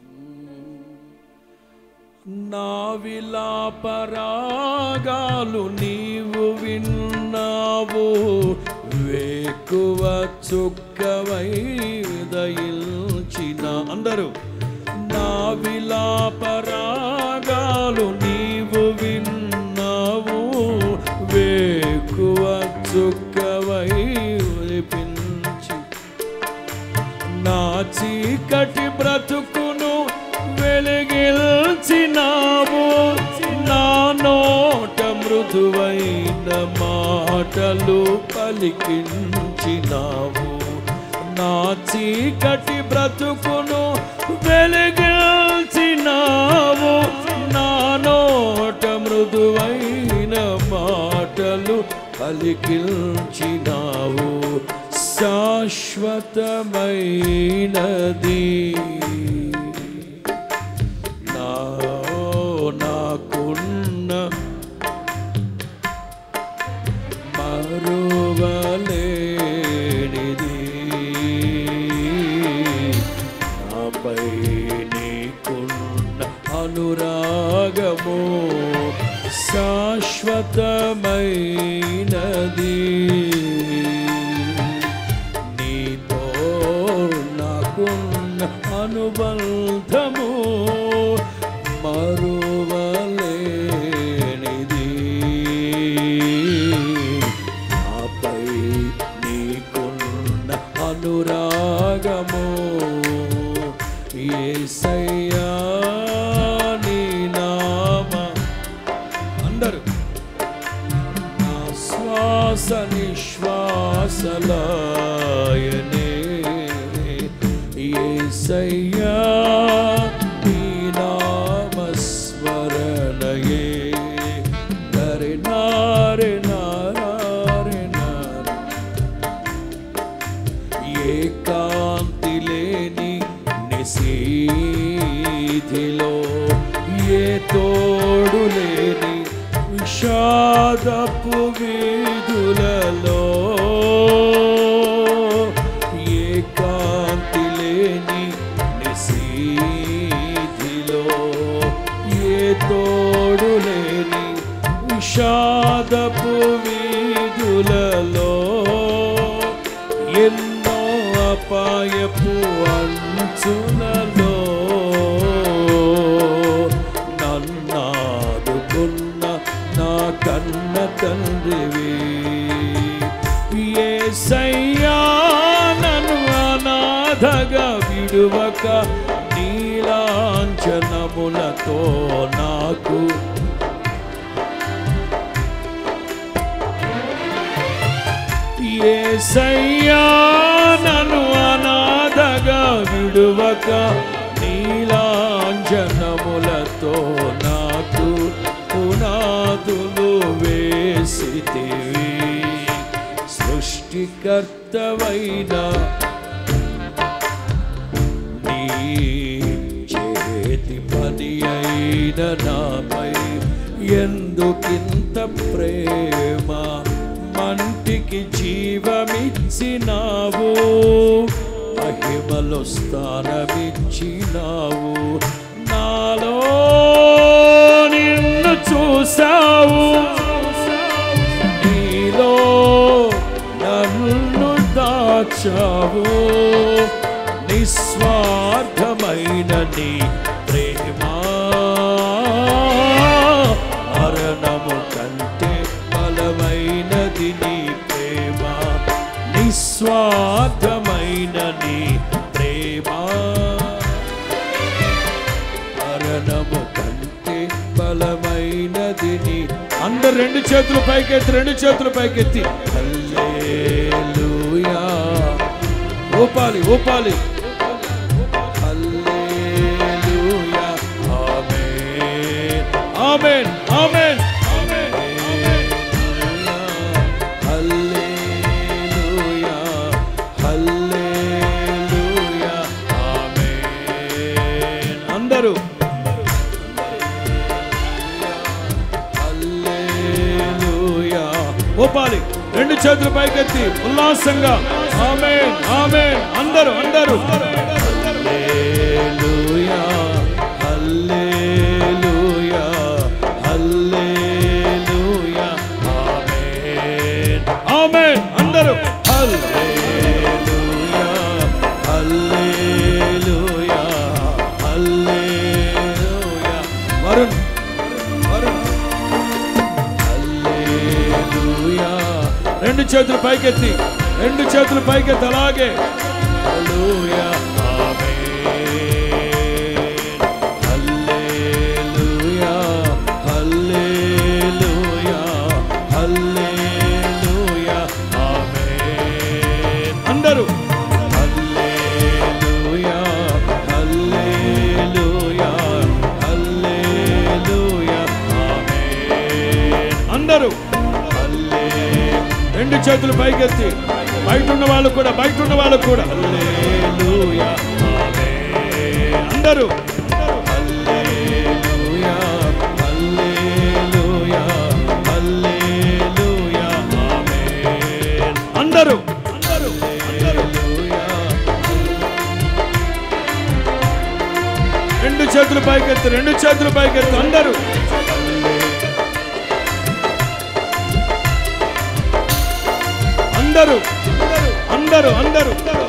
నా విలాపరాగాలు నీవు విన్నావు వేకువ చుక్కవై దయించిన అందరూ నా విలాపరాగాలు నీవు విన్నావు వేకువ చుక్కవై వినిపించి నా చీకటి బ్రతుకును వెలిగిల్చినావు నా నోట మృదువైన మాటలు పలికించినావు నా చీకటి బ్రతుకును వెలిగిల్చినావు నా నోట మృదువైన మాటలు పలికించినావు శాశ్వతమైనది నా నాకున్న మరువలేనిది నాపై నీకున్న అనురాగము శాశ్వతమైనది నీతో నాకున్న అనుబంధము మరువలేనిది నాపై నీకున్న అనురాగము యేసయ్యా నీ నామ అందరూ ఏసయ్యా నీ నామస్మరణయే నరి నారి నారి నారి ఏకాంతి లేని నిశీధిలో ఏ తోడు లేని విషాదపు వీధులలో ఏకాంతి లేని నిశీధిలో ఏ తోడు లేని విషాదపు వీధులలో ఎన్నో అపాయపు అంచులలో నన్నాదుకున్న నా కన్న తండ్రివి ఏసయ్యా నన్ను అనాథగా విడువక నీలాంఛనములతో నాకు ఏసయ్యా నన్ను అనాథగా విడువక నీలాంజనములతో నాకు పునాదులు వేసితివి సృష్టికర్తవైన నీ చేతి పని అయిన నాపై ఎందుకింత ప్రేమ మంటికి జీవమిచ్చినావు మహిమలో స్థానమిచ్చినావు నాలో నిన్ను చూసావు నీలో నన్ను దాచావు నిస్వార్థమైన నీ ప్రేమ మరణము కంటే బలమైనది నీ ప్రేమ నిస్వార్థమైన నీ ప్రేమ మరణము కంటే బలమైనది నీ అందరు రెండు చేతులు పైకెత్తి రెండు చేతులు పైకెత్తి హల్లెలూయా ఊపాలి ఊపాలి హల్లెలూయా ఆమేన్ ఆమేన్ ఆమేన్ హల్లెలూయా హల్లెలూయా ఆమేన్ అందరూ హల్లెలూయా ఊపాలి రెండు చేతులు పైకెత్తి ఉల్లాసంగా ఆమేన్ ఆమేన్ అందరూ అందరూ హల్లెలూయా హల్లెలూయా హల్లెలూయా ఆమేన్ ఆమేన్ అందరూ హల్లెలూయా హల్లెలూయా హల్లెలూయా వరుణ్ వరుణ్ హల్లెలూయా రెండు చేతులు పైకెత్తి రెండు చేతులు పైకెత్తి అలాగే హల్లెలూయా ఆమేన్ హల్లెలూయా హల్లెలూయా హల్లెలూయా ఆమేన్ అందరూ హల్లెలూయా హల్లెలూయా హల్లెలూయా ఆమేన్ అందరూ హల్లే రెండు చేతులు పైకెత్తి బయట ఉన్న వాళ్ళు కూడా బయట ఉన్న వాళ్ళు కూడా హల్లెలూయా ఆమేన్ అందరూ హల్లెలూయా హల్లెలూయా హల్లెలూయా ఆమేన్ అందరూ అందరూ హల్లెలూయా రెండు చేతులు పైకెత్తి రెండు చేతులు పైకెత్తి అందరూ అందరూ అందరూ అందరూ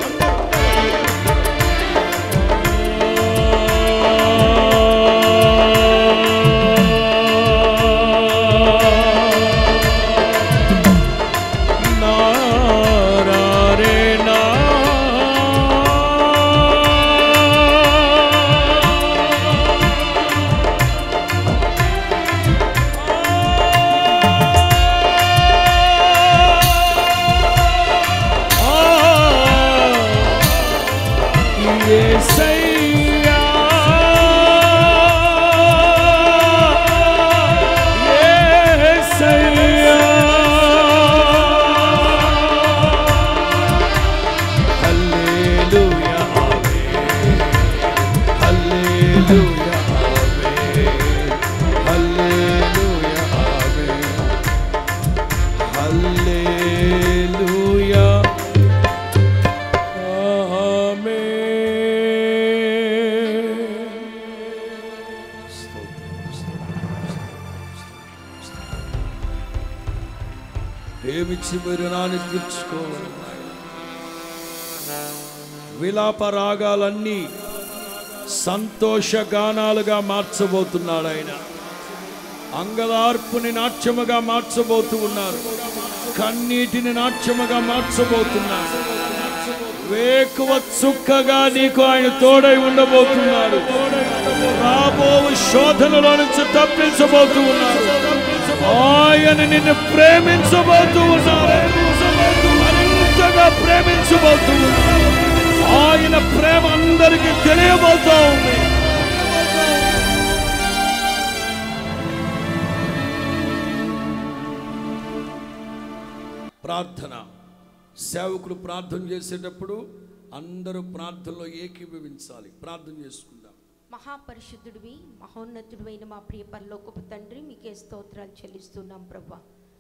నారారే నా ఆ యేసయ్యా యేసయ్యా హల్లెలూయా ఆమేన్ హల్లెలూయా ఆమేన్ హల్లెలూయా ఆమేన్ హల్లెలూయా ఏమిచ్చి మీరు నాని తీర్చుకో విలాప రాగాలన్నీ సంతోష గానాలుగా మార్చబోతున్నాడు ఆయన అంగలార్పుని నాట్యముగా మార్చబోతూ ఉన్నారు కన్నీటిని నాట్యముగా మార్చబోతున్నారు వేకువ చుక్కగా నీకు ఆయన తోడై ఉండబోతున్నాడు రాబో శోధనలో నుంచి తప్పించబోతూ ఉన్నారు ఆయన నిన్ను ప్రేమించబోతూ ఉన్నారు మరింతగా ప్రేమించబోతూ ఉన్నారు ఆయన ప్రేమ అందరికీ తెలియబోతూ ఉంది ప్రార్థన సేవకులు ప్రార్థన చేసేటప్పుడు అందరూ ప్రార్థనలో ఏకీభవించాలి ప్రార్థన చేసుకుందాం మహాపరిశుద్ధుడివి మహోన్నతుడివైన మా ప్రియ పరలోకపు తండ్రి మీకే స్తోత్రాలు చెల్లిస్తున్నాం ప్రభా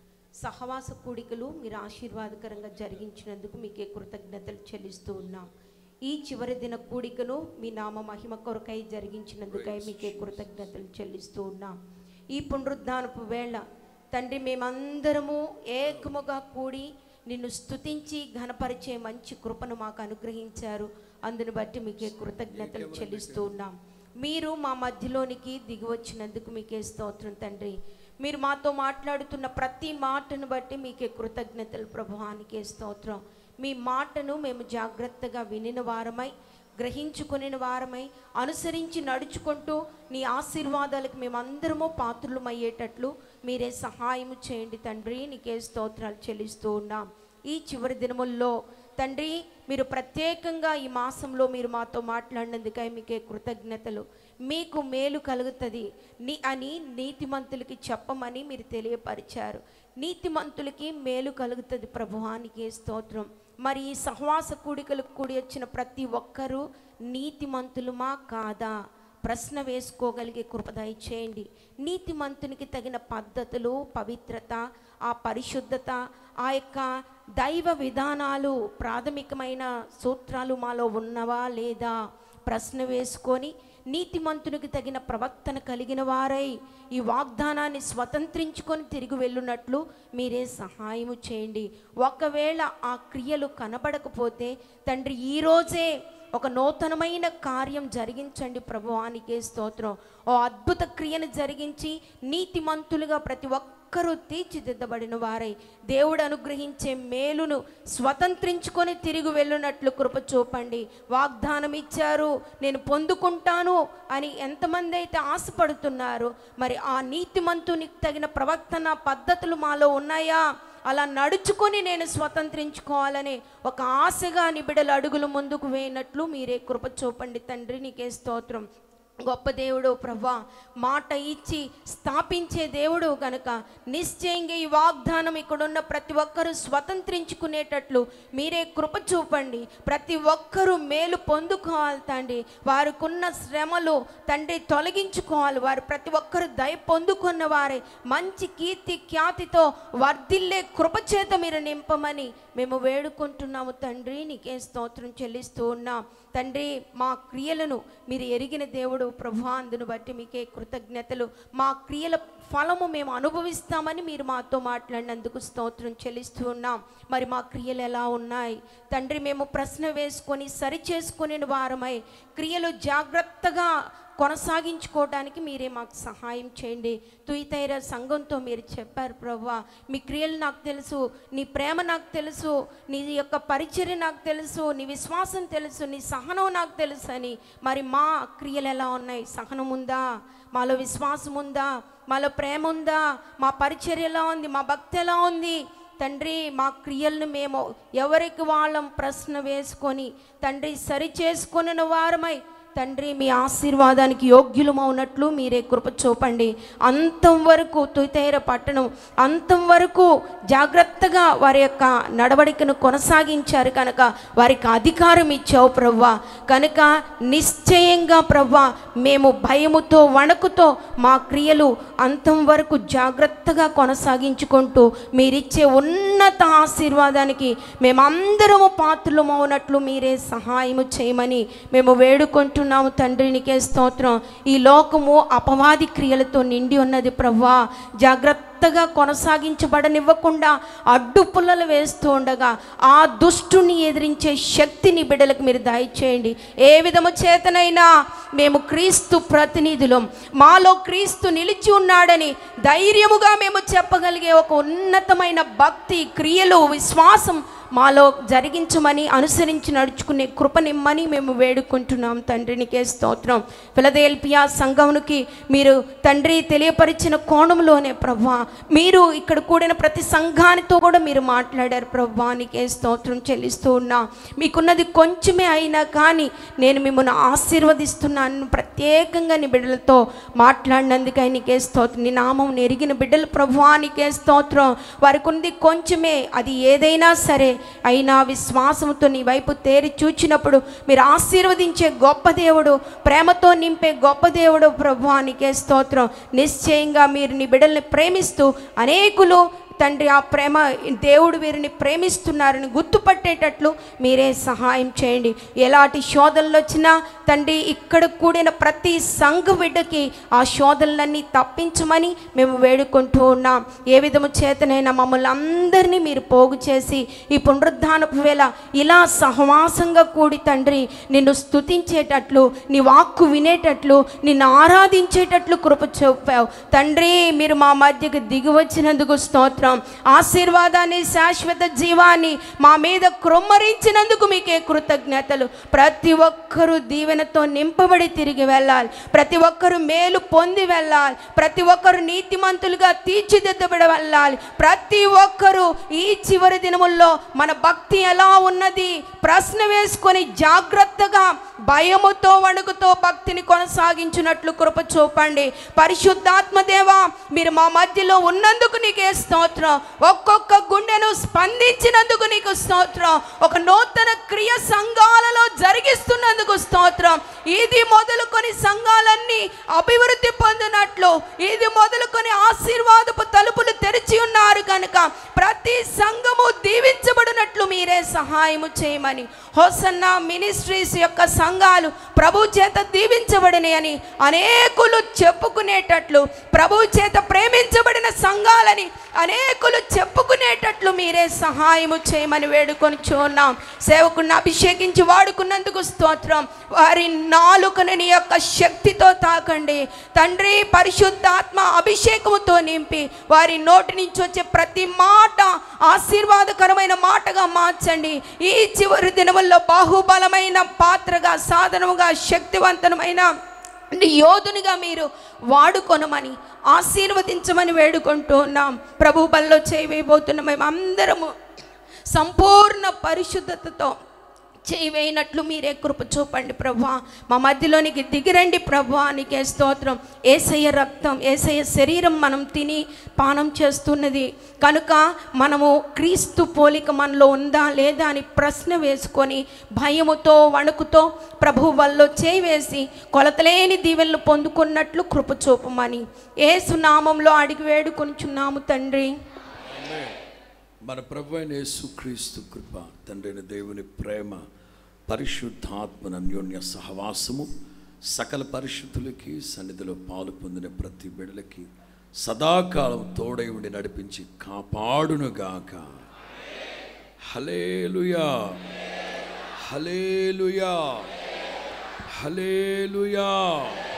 సహవాస కూడికలు మీరు ఆశీర్వాదకరంగా జరిగించినందుకు మీకే కృతజ్ఞతలు చెల్లిస్తూ ఉన్నాం ఈ చివరి దిన కూడికను మీ నామ మహిమ కొరకై జరిగించినందుకై మీకే కృతజ్ఞతలు చెల్లిస్తూ ఉన్నాం ఈ పునరుద్ధానపు వేళ తండ్రి మేమందరము ఏకముగా కూడి నిన్ను స్తుతించి ఘనపరిచే మంచి కృపను మాకు అనుగ్రహించారు అందును బట్టి మీకే కృతజ్ఞతలు చెల్లిస్తూ ఉన్నాం మీరు మా మధ్యలోనికి దిగి వచ్చినందుకు మీకే స్తోత్రం తండ్రి మీరు మాతో మాట్లాడుతున్న ప్రతి మాటను బట్టి మీకే కృతజ్ఞతలు ప్రభువానికే స్తోత్రం మీ మాటను మేము జాగ్రత్తగా వినిన వారమై గ్రహించుకుని వారమై అనుసరించి నడుచుకుంటూ నీ ఆశీర్వాదాలకు మేమందరము పాత్రులమయ్యేటట్లు మీరే సహాయము చేయండి తండ్రి నీకే స్తోత్రాలు చెల్లిస్తూ ఉన్నాం ఈ చివరి దినముల్లో తండ్రి మీరు ప్రత్యేకంగా ఈ మాసంలో మీరు మాతో మాట్లాడినందుకై మీకే కృతజ్ఞతలు మీకు మేలు కలుగుతుంది నీ అని నీతిమంతులకి చెప్పమని మీరు తెలియపరిచారు నీతిమంతులకి మేలు కలుగుతుంది ప్రభువానికి స్తోత్రం మరి ఈ సహవాస కూడికలకు కూడి వచ్చిన ప్రతి ఒక్కరూ నీతిమంతులుమా కాదా ప్రశ్న వేసుకోగలిగే కృప దయచేయండి నీతిమంతునికి తగిన పద్ధతులు పవిత్రత ఆ పరిశుద్ధత ఆ యొక్క దైవ విధానాలు ప్రాథమికమైన సూత్రాలు మాలో ఉన్నవా లేదా ప్రశ్న వేసుకొని నీతిమంతునికి తగిన ప్రవర్తన కలిగిన వారై ఈ వాగ్దానాన్ని స్వతంత్రించుకొని తిరిగి వెళ్ళునట్లు మీరే సహాయము చేయండి ఒకవేళ ఆ క్రియలు కనబడకపోతే తండ్రి ఈరోజే ఒక నూతనమైన కార్యం జరిగించండి ప్రభువానికే స్తోత్రం ఓ అద్భుత క్రియను జరిగించి నీతిమంతులుగా ప్రతి ఒక్కరూ తీర్చిదిద్దబడిన వారై దేవుడు అనుగ్రహించే మేలును స్వతంత్రించుకొని తిరిగి వెళ్ళునట్లు కృప చూపండి వాగ్దానం ఇచ్చారు నేను పొందుకుంటాను అని ఎంతమంది అయితే ఆశపడుతున్నారు మరి ఆ నీతిమంతునికి తగిన ప్రవర్తన పద్ధతులు మాలో ఉన్నాయా అలా నడుచుకొని నేను స్వతంత్రించుకోవాలని ఒక ఆశగా నిబిడలు అడుగులు ముందుకు వేయనట్లు మీరే కృప చూపండి తండ్రి నీకే స్తోత్రం గొప్ప దేవుడు ప్రభా మాట ఇచ్చి స్థాపించే దేవుడు కనుక నిశ్చయంగా ఈ వాగ్దానం ఇక్కడున్న ప్రతి ఒక్కరూ స్వతంత్రించుకునేటట్లు మీరే కృప చూపండి ప్రతి ఒక్కరూ మేలు పొందుకోవాలి తండ్రి వారికున్న శ్రమలు తండ్రి తొలగించుకోవాలి వారు ప్రతి ఒక్కరు దయ పొందుకున్న వారే మంచి కీర్తి ఖ్యాతితో వర్ధిల్లే కృపచేత మీరు నింపమని మేము వేడుకుంటున్నాము తండ్రి నీకే స్తోత్రం చెల్లిస్తూ ఉన్నాం తండ్రి మా క్రియలను మీరు ఎరిగిన దేవుడు ప్రభు అందును బట్టి మీకే కృతజ్ఞతలు మా క్రియల ఫలము మేము అనుభవిస్తామని మీరు మాతో మాట్లాడినందుకు స్తోత్రం చెల్లిస్తూ ఉన్నాం మరి మా క్రియలు ఎలా ఉన్నాయి తండ్రి మేము ప్రశ్న వేసుకొని సరి చేసుకునే వారమై క్రియలు జాగ్రత్తగా కొనసాగించుకోవడానికి మీరే మాకు సహాయం చేయండి తుయితైర సంఘంతో మీరు చెప్పారు ప్రభా మీ క్రియలు నాకు తెలుసు నీ ప్రేమ నాకు తెలుసు నీ యొక్క పరిచర్య నాకు తెలుసు నీ విశ్వాసం తెలుసు నీ సహనం నాకు తెలుసు అని మరి మా క్రియలు ఎలా ఉన్నాయి సహనం ఉందా మాలో విశ్వాసం ఉందా మాలో ప్రేమ ఉందా మా పరిచర్య ఎలా ఉంది మా భక్తి ఎలా ఉంది తండ్రి మా క్రియలను మేము ఎవరికి వాళ్ళం ప్రశ్న వేసుకొని తండ్రి సరి చేసుకొనిన వారమై తండ్రి మీ ఆశీర్వాదానికి యోగ్యులమవునట్లు మీరే కృప చూపండి అంతం వరకు తుతేర పట్టణం అంతం వరకు జాగ్రత్తగా వారి యొక్క నడవడికను కొనసాగించారు కనుక వారికి అధికారం ఇచ్చావు ప్రవ్వా కనుక నిశ్చయంగా ప్రవ్వా మేము భయముతో వణకుతో మా క్రియలు అంతం వరకు జాగ్రత్తగా కొనసాగించుకుంటూ మీరిచ్చే ఉన్నత ఆశీర్వాదానికి మేమందరము పాత్రలమవునట్లు మీరే సహాయము చేయమని మేము వేడుకుంటున్నాము తండ్రినికే స్తోత్రం ఈ లోకము అపవాది క్రియలతో నిండి ఉన్నది ప్రవ్వా జాగ్రత్తగా కొనసాగించబడనివ్వకుండా అడ్డు పుల్లలు వేస్తూ ఉండగా ఆ దుష్టుని ఎదిరించే శక్తిని బిడ్డలకు మీరు దయచేయండి ఏ విధము చేతనైనా మేము క్రీస్తు ప్రతినిధులం మాలో క్రీస్తు నిలిచి ఉన్నాడని ధైర్యముగా మేము చెప్పగలిగే ఒక ఉన్నతమైన భక్తి క్రియలు విశ్వాసం మాలో జరిగించమని అనుసరించి నడుచుకునే కృపనిమ్మని మేము వేడుకుంటున్నాం తండ్రినికే స్తోత్రం ఫిలదేల్పియా సంఘమునికి మీరు తండ్రి తెలియపరిచిన కోణంలోనే ప్రభా మీరు ఇక్కడ కూడిన ప్రతి సంఘానితో కూడా మీరు మాట్లాడారు ప్రభానికే స్తోత్రం చెల్లిస్తూ ఉన్నా మీకున్నది కొంచెమే అయినా కానీ నేను మిమ్మల్ని ఆశీర్వదిస్తున్నాను ప్రత్యేకంగా నీ బిడ్డలతో మాట్లాడినందుకై నీకే స్తోత్రం నీ నామం ఎరిగిన బిడ్డలు ప్రభానికే స్తోత్రం వారికి ఉంది కొంచెమే అది ఏదైనా సరే అయినా విశ్వాసంతో నీ వైపు తేరి చూచినప్పుడు మీరు ఆశీర్వదించే గొప్ప దేవుడు ప్రేమతో నింపే గొప్ప దేవుడు ప్రభానికే స్తోత్రం నిశ్చయంగా మీరు నీ బిడ్డల్ని ప్రేమిస్తూ అనేకులు తండ్రి ఆ ప్రేమ దేవుడు వీరిని ప్రేమిస్తున్నారని గుర్తుపట్టేటట్లు మీరే సహాయం చేయండి ఎలాంటి శోధనలు వచ్చినా తండ్రి ఇక్కడ కూడిన ప్రతి సంఘ బిడ్డకి ఆ శోధనలన్నీ తప్పించమని మేము వేడుకుంటూ ఉన్నాం ఏ విధము చేతనైనా మమ్మల్ని అందరినీ మీరు పోగు చేసి ఈ పునరుద్ధానపు వేళ ఇలా సహవాసంగా కూడి తండ్రి నిన్ను స్తుతించేటట్లు నీ వాక్కు వినేటట్లు నిన్ను ఆరాధించేటట్లు కృప చూపావు తండ్రి మీరు మా మధ్యకి దిగి వచ్చినందుకు స్తోత్రం ఆశీర్వాదాన్ని శాశ్వత జీవాన్ని మా మీద క్రొమ్మరించినందుకు మీకే కృతజ్ఞతలు ప్రతి ఒక్కరూ దీవెనతో నింపబడి తిరిగి వెళ్ళాలి ప్రతి ఒక్కరు మేలు పొంది వెళ్ళాలి ప్రతి ఒక్కరు నీతిమంతులుగా తీర్చిదిద్దబడి వెళ్ళాలి ప్రతి ఒక్కరూ ఈ చివరి దినముల్లో మన భక్తి ఎలా ఉన్నది ప్రశ్న వేసుకొని జాగ్రత్తగా భయముతో వణుకుతో భక్తిని కొనసాగించినట్లు కృప చూపండి పరిశుద్ధాత్మ దేవా మీరు మా మధ్యలో ఉన్నందుకు నీకే స్తోత్రం ఒక్కొక్క గుండెను స్పందించినందుకు నీకు స్తోత్రం ఒక నూతన క్రియ సంఘాలలో జరిగిస్తున్నందుకు స్తోత్రం ఇది మొదలుకొని సంఘాలన్నీ అభివృద్ధి పొందినట్లు ఇది మొదలుకొని ఆశీర్వాదపు తలుపులు తెరిచి ఉన్నారు కనుక ప్రతి సంఘము దీవించబడినట్లు మీరే సహాయము చేయమని హోసన్న మినిస్ట్రీస్ యొక్క సంఘాలు ప్రభు చేత దీవించబడినని అని అనేకులు చెప్పుకునేటట్లు ప్రభు చేత ప్రేమించబడిన సంఘాలని అనేకులు చెప్పుకునేటట్లు మీరే సహాయము చేయమని వేడుకొని చూన్నాం సేవకుని అభిషేకించి వాడుకున్నందుకు స్తోత్రం వారి నాలుకని నీ యొక్క శక్తితో తాకండి తండ్రి పరిశుద్ధాత్మ అభిషేకముతో నింపి వారి నోటి నుంచి వచ్చే ప్రతి మాట ఆశీర్వాదకరమైన మాటగా మార్చండి ఈ చివరి దినముల్లో బాహుబలమైన పాత్రగా సాధనముగా శక్తివంతమైన యోధునిగా మీరు వాడుకొనమని ఆశీర్వదించమని వేడుకుంటూ ఉన్నాం ప్రభు బల్లో చేయవేయబోతున్న మేము అందరము సంపూర్ణ పరిశుద్ధతతో చేయవేయనట్లు మీరే కృప చూపండి ప్రభా మా మధ్యలోనికి దిగిరండి ప్రభా నీకే స్తోత్రం ఏసయ్య రక్తం ఏసయ్య శరీరం మనం తిని పానం చేస్తున్నది కనుక మనము క్రీస్తు పోలిక మనలో ఉందా లేదా అని ప్రశ్న వేసుకొని భయముతో వణుకుతో ప్రభు వల్ల చేవేసి కొలతలేని దీవెనలు పొందుకున్నట్లు కృప చూపమని ఏసు నామంలో అడిగి వేడుకొనిచున్నాము తండ్రి మన ప్రభు అయిన యేసుక్రీస్తు కృప తండ్రైన దేవుని ప్రేమ పరిశుద్ధాత్మన అన్యోన్య సహవాసము సకల పరిశుద్ధులకి సన్నిధిలో పాలు పొందిన ప్రతి బిడలకి సదాకాలం తోడై ఉండి నడిపించి కాపాడునుగాక హలేలుయా హలేలుయా హలేలుయా